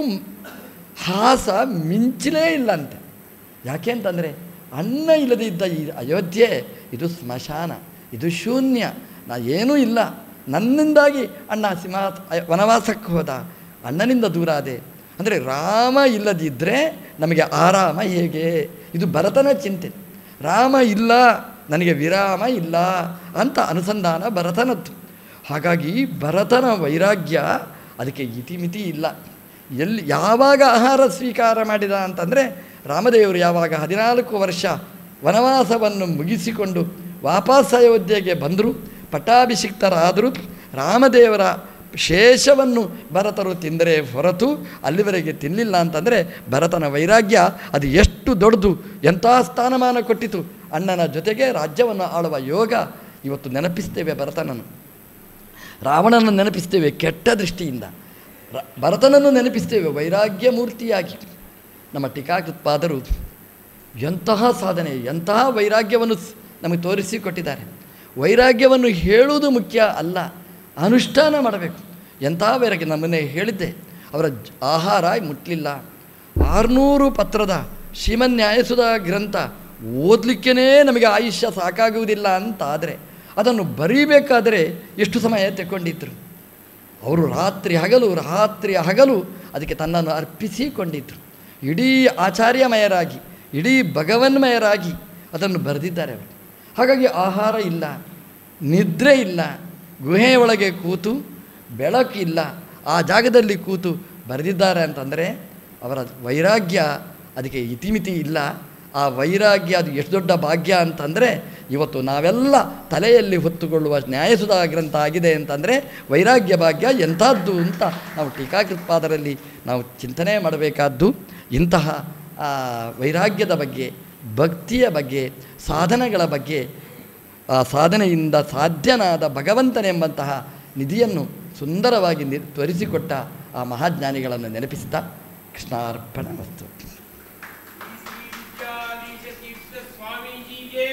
ಹಾಸ ಮಿಂಚಲೇ ಇಲ್ಲಂತೆ ಯಾಕೆ ಅಂತಂದರೆ ಅನ್ನ ಇಲ್ಲದೆ ಇದ್ದ ಈ ಅಯೋಧ್ಯೆ ಇದು ಸ್ಮಶಾನ ಇದು ಶೂನ್ಯ ನಾ ಏನೂ ಇಲ್ಲ ನನ್ನಿಂದಾಗಿ ಅಣ್ಣ ಸಿಂಹ ವನವಾಸಕ್ಕೆ ಹೋದ ಅಣ್ಣನಿಂದ ದೂರ ಆದೆ ಅಂದರೆ ರಾಮ ಇಲ್ಲದಿದ್ದರೆ ನಮಗೆ ಆರಾಮ ಹೇಗೆ ಇದು ಭರತನ ಚಿಂತೆ ರಾಮ ಇಲ್ಲ ನನಗೆ ವಿರಾಮ ಇಲ್ಲ ಅಂತ ಅನುಸಂಧಾನ ಭರತನದ್ದು ಹಾಗಾಗಿ ಭರತನ ವೈರಾಗ್ಯ ಅದಕ್ಕೆ ಇತಿಮಿತಿ ಇಲ್ಲ ಎಲ್ಲಿ ಯಾವಾಗ ಆಹಾರ ಸ್ವೀಕಾರ ಮಾಡಿದ ಅಂತಂದರೆ ರಾಮದೇವರು ಯಾವಾಗ ಹದಿನಾಲ್ಕು ವರ್ಷ ವನವಾಸವನ್ನು ಮುಗಿಸಿಕೊಂಡು ವಾಪಸ್ ಅಯೋಧ್ಯೆಗೆ ಬಂದರು ಪಟ್ಟಾಭಿಷಿಕ್ತರಾದರು ರಾಮದೇವರ ಶೇಷವನ್ನು ಭರತರು ತಿಂದರೆ ಹೊರತು ಅಲ್ಲಿವರೆಗೆ ತಿನ್ನಲಿಲ್ಲ ಅಂತಂದರೆ ಭರತನ ವೈರಾಗ್ಯ ಅದು ಎಷ್ಟು ದೊಡ್ಡದು ಎಂಥ ಸ್ಥಾನಮಾನ ಕೊಟ್ಟಿತು ಅಣ್ಣನ ಜೊತೆಗೆ ರಾಜ್ಯವನ್ನು ಆಳುವ ಯೋಗ ಇವತ್ತು ನೆನಪಿಸ್ತೇವೆ ಭರತನನ್ನು ರಾವಣನನ್ನು ನೆನಪಿಸ್ತೇವೆ ಕೆಟ್ಟ ದೃಷ್ಟಿಯಿಂದ ರ- ಭರತನನ್ನು ನೆನಪಿಸ್ತೇವೆ ವೈರಾಗ್ಯ ಮೂರ್ತಿಯಾಗಿ ನಮ್ಮ ಟೀಕಾಕೃತ್ಪಾದರು ಎಂತಹ ಸಾಧನೆ ಎಂತಹ ವೈರಾಗ್ಯವನ್ನು ಸ್- ನಮಗೆ ತೋರಿಸಿಕೊಟ್ಟಿದ್ದಾರೆ ವೈರಾಗ್ಯವನ್ನು ಹೇಳುವುದು ಮುಖ್ಯ ಅಲ್ಲ ಅನುಷ್ಠಾನ ಮಾಡಬೇಕು ಎಂಥ ವೈರಾಗ್ಯ ನಮ್ಮನ್ನೇ ಹೇಳಿದ್ದೆ ಅವರ ಜ- ಆಹಾರ ಮುಟ್ಲಿಲ್ಲ ಆರುನೂರು ಪತ್ರದ ಶ್ರೀಮನ್ ನ್ಯಾಯಸುಧ ಗ್ರಂಥ ಓದಲಿಕ್ಕೇ ನಮಗೆ ಆಯುಷ್ಯ ಸಾಕಾಗುವುದಿಲ್ಲ ಅಂತಾದರೆ ಅದನ್ನು ಬರೀಬೇಕಾದರೆ ಎಷ್ಟು ಸಮಯ ತೆಕ್ಕೊಂಡಿದ್ರು ಅವರು ರಾತ್ರಿ ಹಗಲು ರಾತ್ರಿ ಹಗಲು ಅದಕ್ಕೆ ತನ್ನನ್ನು ಅರ್ಪಿಸಿಕೊಂಡಿದ್ದರು ಇಡೀ ಆಚಾರ್ಯಮಯರಾಗಿ ಇಡೀ ಭಗವನ್ಮಯರಾಗಿ ಅದನ್ನು ಬರೆದಿದ್ದಾರೆ ಅವರು ಹಾಗಾಗಿ ಆಹಾರ ಇಲ್ಲ ನಿದ್ರೆ ಇಲ್ಲ ಗುಹೆಯೊಳಗೆ ಕೂತು ಬೆಳಕಿಲ್ಲ ಆ ಜಾಗದಲ್ಲಿ ಕೂತು ಬರೆದಿದ್ದಾರೆ ಅಂತಂದರೆ ಅವರ ವೈರಾಗ್ಯ ಅದಕ್ಕೆ ಇತಿಮಿತಿ ಇಲ್ಲ ಆ ವೈರಾಗ್ಯ ಅದು ಎಷ್ಟು ದೊಡ್ಡ ಭಾಗ್ಯ ಅಂತಂದರೆ ಇವತ್ತು ನಾವೆಲ್ಲ ತಲೆಯಲ್ಲಿ ಹೊತ್ತುಕೊಳ್ಳುವ ನ್ಯಾಯಸುಧಾ ಗ್ರಂಥ ಆಗಿದೆ ಅಂತಂದರೆ ವೈರಾಗ್ಯ ಭಾಗ್ಯ ಎಂಥದ್ದು ಅಂತ ನಾವು ಟೀಕಾಕೃತ್ಪಾದರಲ್ಲಿ ನಾವು ಚಿಂತನೆ ಮಾಡಬೇಕಾದ್ದು ಇಂತಹ ಆ, ವೈರಾಗ್ಯದ ಬಗ್ಗೆ ಭಕ್ತಿಯ ಬಗ್ಗೆ ಸಾಧನೆಗಳ ಬಗ್ಗೆ ಆ ಸಾಧನೆಯಿಂದ ಸಾಧ್ಯನಾದ ಭಗವಂತನೆಂಬಂತಹ ನಿಧಿಯನ್ನು ಸುಂದರವಾಗಿ ನಿ ತೋರಿಸಿಕೊಟ್ಟ ಆ ಮಹಾಜ್ಞಾನಿಗಳನ್ನು ನೆನಪಿಸಿದ ಕೃಷ್ಣಾರ್ಪಣ ವಸ್ತು विद्याधीश तीर्थ स्वामी जी के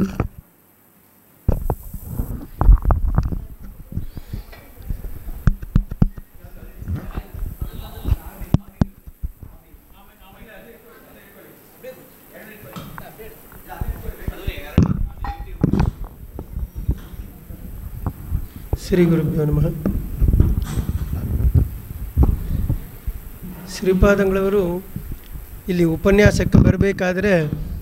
ಶ್ರೀ ಗುರುಭ್ಯೋ ನಮಃ ಶ್ರೀಪಾದಂಗಳವರು ಇಲ್ಲಿ ಉಪನ್ಯಾಸಕ್ಕೆ ಬರಬೇಕಾದ್ರೆ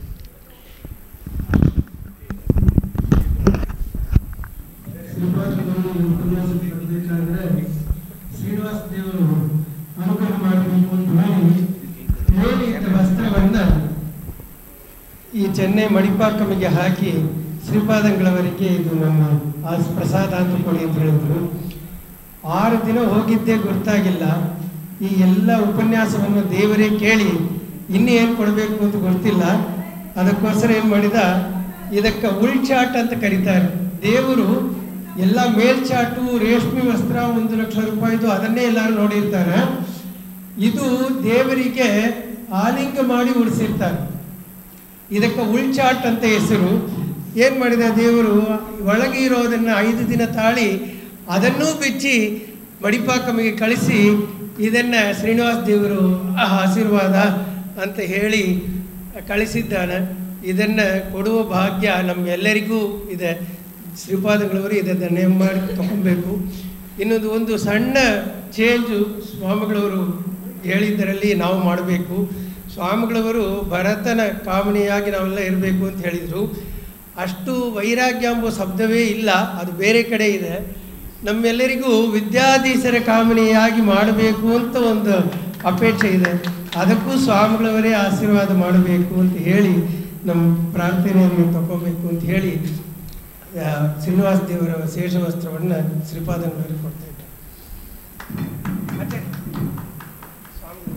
ಉಪನ್ಯಾಸಕ್ಕೆ ಬರಬೇಕಾದ್ರೆ ಶ್ರೀನಿವಾಸ ದೇವರು ಅನುಗ್ರಹ ಮಾಡಬೇಕು ಅಂತ ಹೇಳಿ ಹೇಳಿ ಇದ್ದ ವಸ್ತ್ರವನ್ನು ಈ ಚೆನ್ನೈ ಮಣಿಪಾಕಮಿಗೆ ಹಾಕಿ ಶ್ರೀಪಾದಂಗಳವರಿಗೆ ಇದು ನಮ್ಮ ಆ ಪ್ರಸಾದ ಅಂತ ಕೊಡಿ ಅಂತ ಹೇಳಿದ್ರು ಆರು ದಿನ ಹೋಗಿದ್ದೇ ಗೊತ್ತಾಗಿಲ್ಲ ಈ ಎಲ್ಲ ಉಪನ್ಯಾಸವನ್ನು ದೇವರೇ ಕೇಳಿ ಇನ್ನು ಏನು ಕೊಡಬೇಕು ಅಂತ ಗೊತ್ತಿಲ್ಲ ಅದಕ್ಕೋಸ್ಕರ ಏನು ಮಾಡಿದ ಇದಕ್ಕೆ ಉಳ್ಚಾಟ್ ಅಂತ ಕರೀತಾರೆ ದೇವರು ಎಲ್ಲ ಮೇಲ್ಚಾಟು ರೇಷ್ಮೆ ವಸ್ತ್ರ ಒಂದು ಲಕ್ಷ ರೂಪಾಯಿದು ಅದನ್ನೇ ಎಲ್ಲರೂ ನೋಡಿರ್ತಾರೆ ಇದು ದೇವರಿಗೆ ಆಲಿಂಗ ಮಾಡಿ ಉಡಿಸಿರ್ತಾರೆ ಇದಕ್ಕೆ ಉಳ್ಚಾಟ್ ಅಂತ ಹೆಸರು ಏನು ಮಾಡಿದ ದೇವರು ಒಳಗೆ ಇರೋದನ್ನು ಐದು ದಿನ ತಾಳಿ ಅದನ್ನೂ ಬಿಚ್ಚಿ ಮಡಿಪಾಕಮಿಗೆ ಕಳಿಸಿ ಇದನ್ನು ಶ್ರೀನಿವಾಸ ದೇವರು ಆ ಆಶೀರ್ವಾದ ಅಂತ ಹೇಳಿ ಕಳಿಸಿದ್ದಾನೆ ಇದನ್ನು ಕೊಡುವ ಭಾಗ್ಯ ನಮ್ಮೆಲ್ಲರಿಗೂ ಇದೆ ಶ್ರೀಪಾದಗಳವರು ಇದನ್ನು ಮಾಡಿ ತಗೊಬೇಕು ಇನ್ನೊಂದು ಒಂದು ಸಣ್ಣ ಚೇಂಜು ಸ್ವಾಮಿಗಳವರು ಹೇಳಿದ್ದರಲ್ಲಿ ನಾವು ಮಾಡಬೇಕು ಸ್ವಾಮಿಗಳವರು ಭರತನ ಕಾಮಣಿಯಾಗಿ ನಾವೆಲ್ಲ ಇರಬೇಕು ಅಂತ ಹೇಳಿದರು ಅಷ್ಟು ವೈರಾಗ್ಯ ಎಂಬ ಶಬ್ದವೇ ಇಲ್ಲ ಅದು ಬೇರೆ ಕಡೆ ಇದೆ ನಮ್ಮೆಲ್ಲರಿಗೂ ವಿದ್ಯಾಧೀಶರ ಕಾಮಣಿಯಾಗಿ ಮಾಡಬೇಕು ಅಂತ ಒಂದು ಅಪೇಕ್ಷೆ ಇದೆ ಅದಕ್ಕೂ ಸ್ವಾಮಿಗಳವರೇ ಆಶೀರ್ವಾದ ಮಾಡಬೇಕು ಅಂತ ಹೇಳಿ ನಮ್ಮ ಪ್ರಾರ್ಥನೆಯನ್ನು ತಗೋಬೇಕು ಅಂತ ಹೇಳಿ ಆ, ಶ್ರೀನಿವಾಸ ದೇವರ ಶೇಷ ವಸ್ತ್ರವನ್ನು ಶ್ರೀಪಾದಂಗಳವರಿಗೆ ಕೊಡ್ತಾ ಇದ್ದಾರೆ ಮತ್ತೆ ಸ್ವಾಮಿಗಳು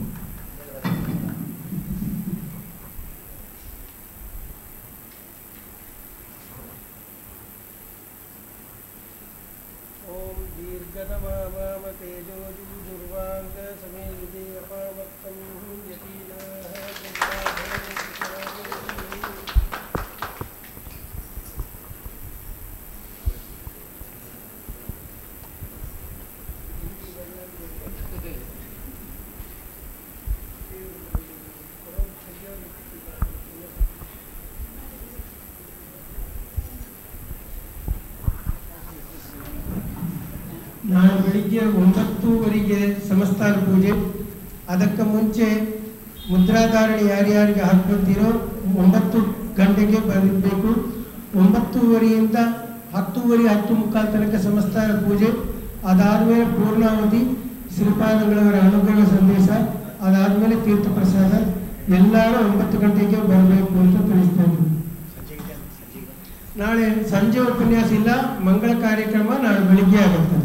ಓಂ ದೀರ್ಘತಮಾಮ ತೇಜೋಜಿ ದುರ್ವಾಂಗ ಸಮೇಲಿದೆ ಅಪಾವಕ್ತಂ ನಾಳೆ ಬೆಳಿಗ್ಗೆ ಒಂಬತ್ತೂವರೆಗೆ ಸಮಸ್ತಾನ ಪೂಜೆ ಅದಕ್ಕೆ ಮುಂಚೆ ಮುದ್ರಾಧಾರಣೆ ಯಾರ್ಯಾರಿಗೆ ಹಾಕ್ಕೊಳ್ತೀರೋ ಒಂಬತ್ತು ಗಂಟೆಗೆ ಬರಬೇಕು ಒಂಬತ್ತೂವರೆಯಿಂದ ಹತ್ತೂವರೆ ಹತ್ತು ಮುಕ್ಕಾಲು ತನಕ ಸಮಸ್ತಾನ ಪೂಜೆ ಅದಾದಮೇಲೆ ಪೂರ್ಣಾವಧಿ ಶ್ರೀಪಾದಗಳವರ ಅನುಗ್ರಹ ಸಂದೇಶ ಅದಾದಮೇಲೆ ತೀರ್ಥ ಪ್ರಸಾದ ಎಲ್ಲರೂ ಒಂಬತ್ತು ಗಂಟೆಗೆ ಬರಬೇಕು ಅಂತ ತಿಳಿಸ್ತೇನೆ ನಾಳೆ ಸಂಜೆ ಉಪನ್ಯಾಸ ಇಲ್ಲ ಮಂಗಳ ಕಾರ್ಯಕ್ರಮ ನಾಳೆ ಬೆಳಿಗ್ಗೆ ಆಗುತ್ತದೆ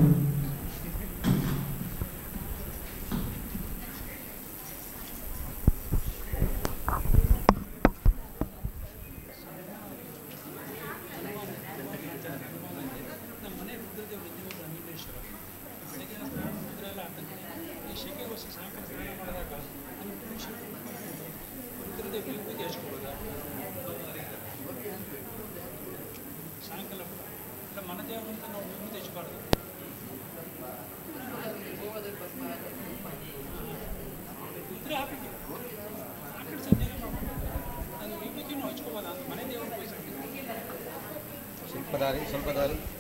ಸ್ವಲ್ಪ ದಾರಿ ಸ್ವಲ್ಪ ದಾರಿ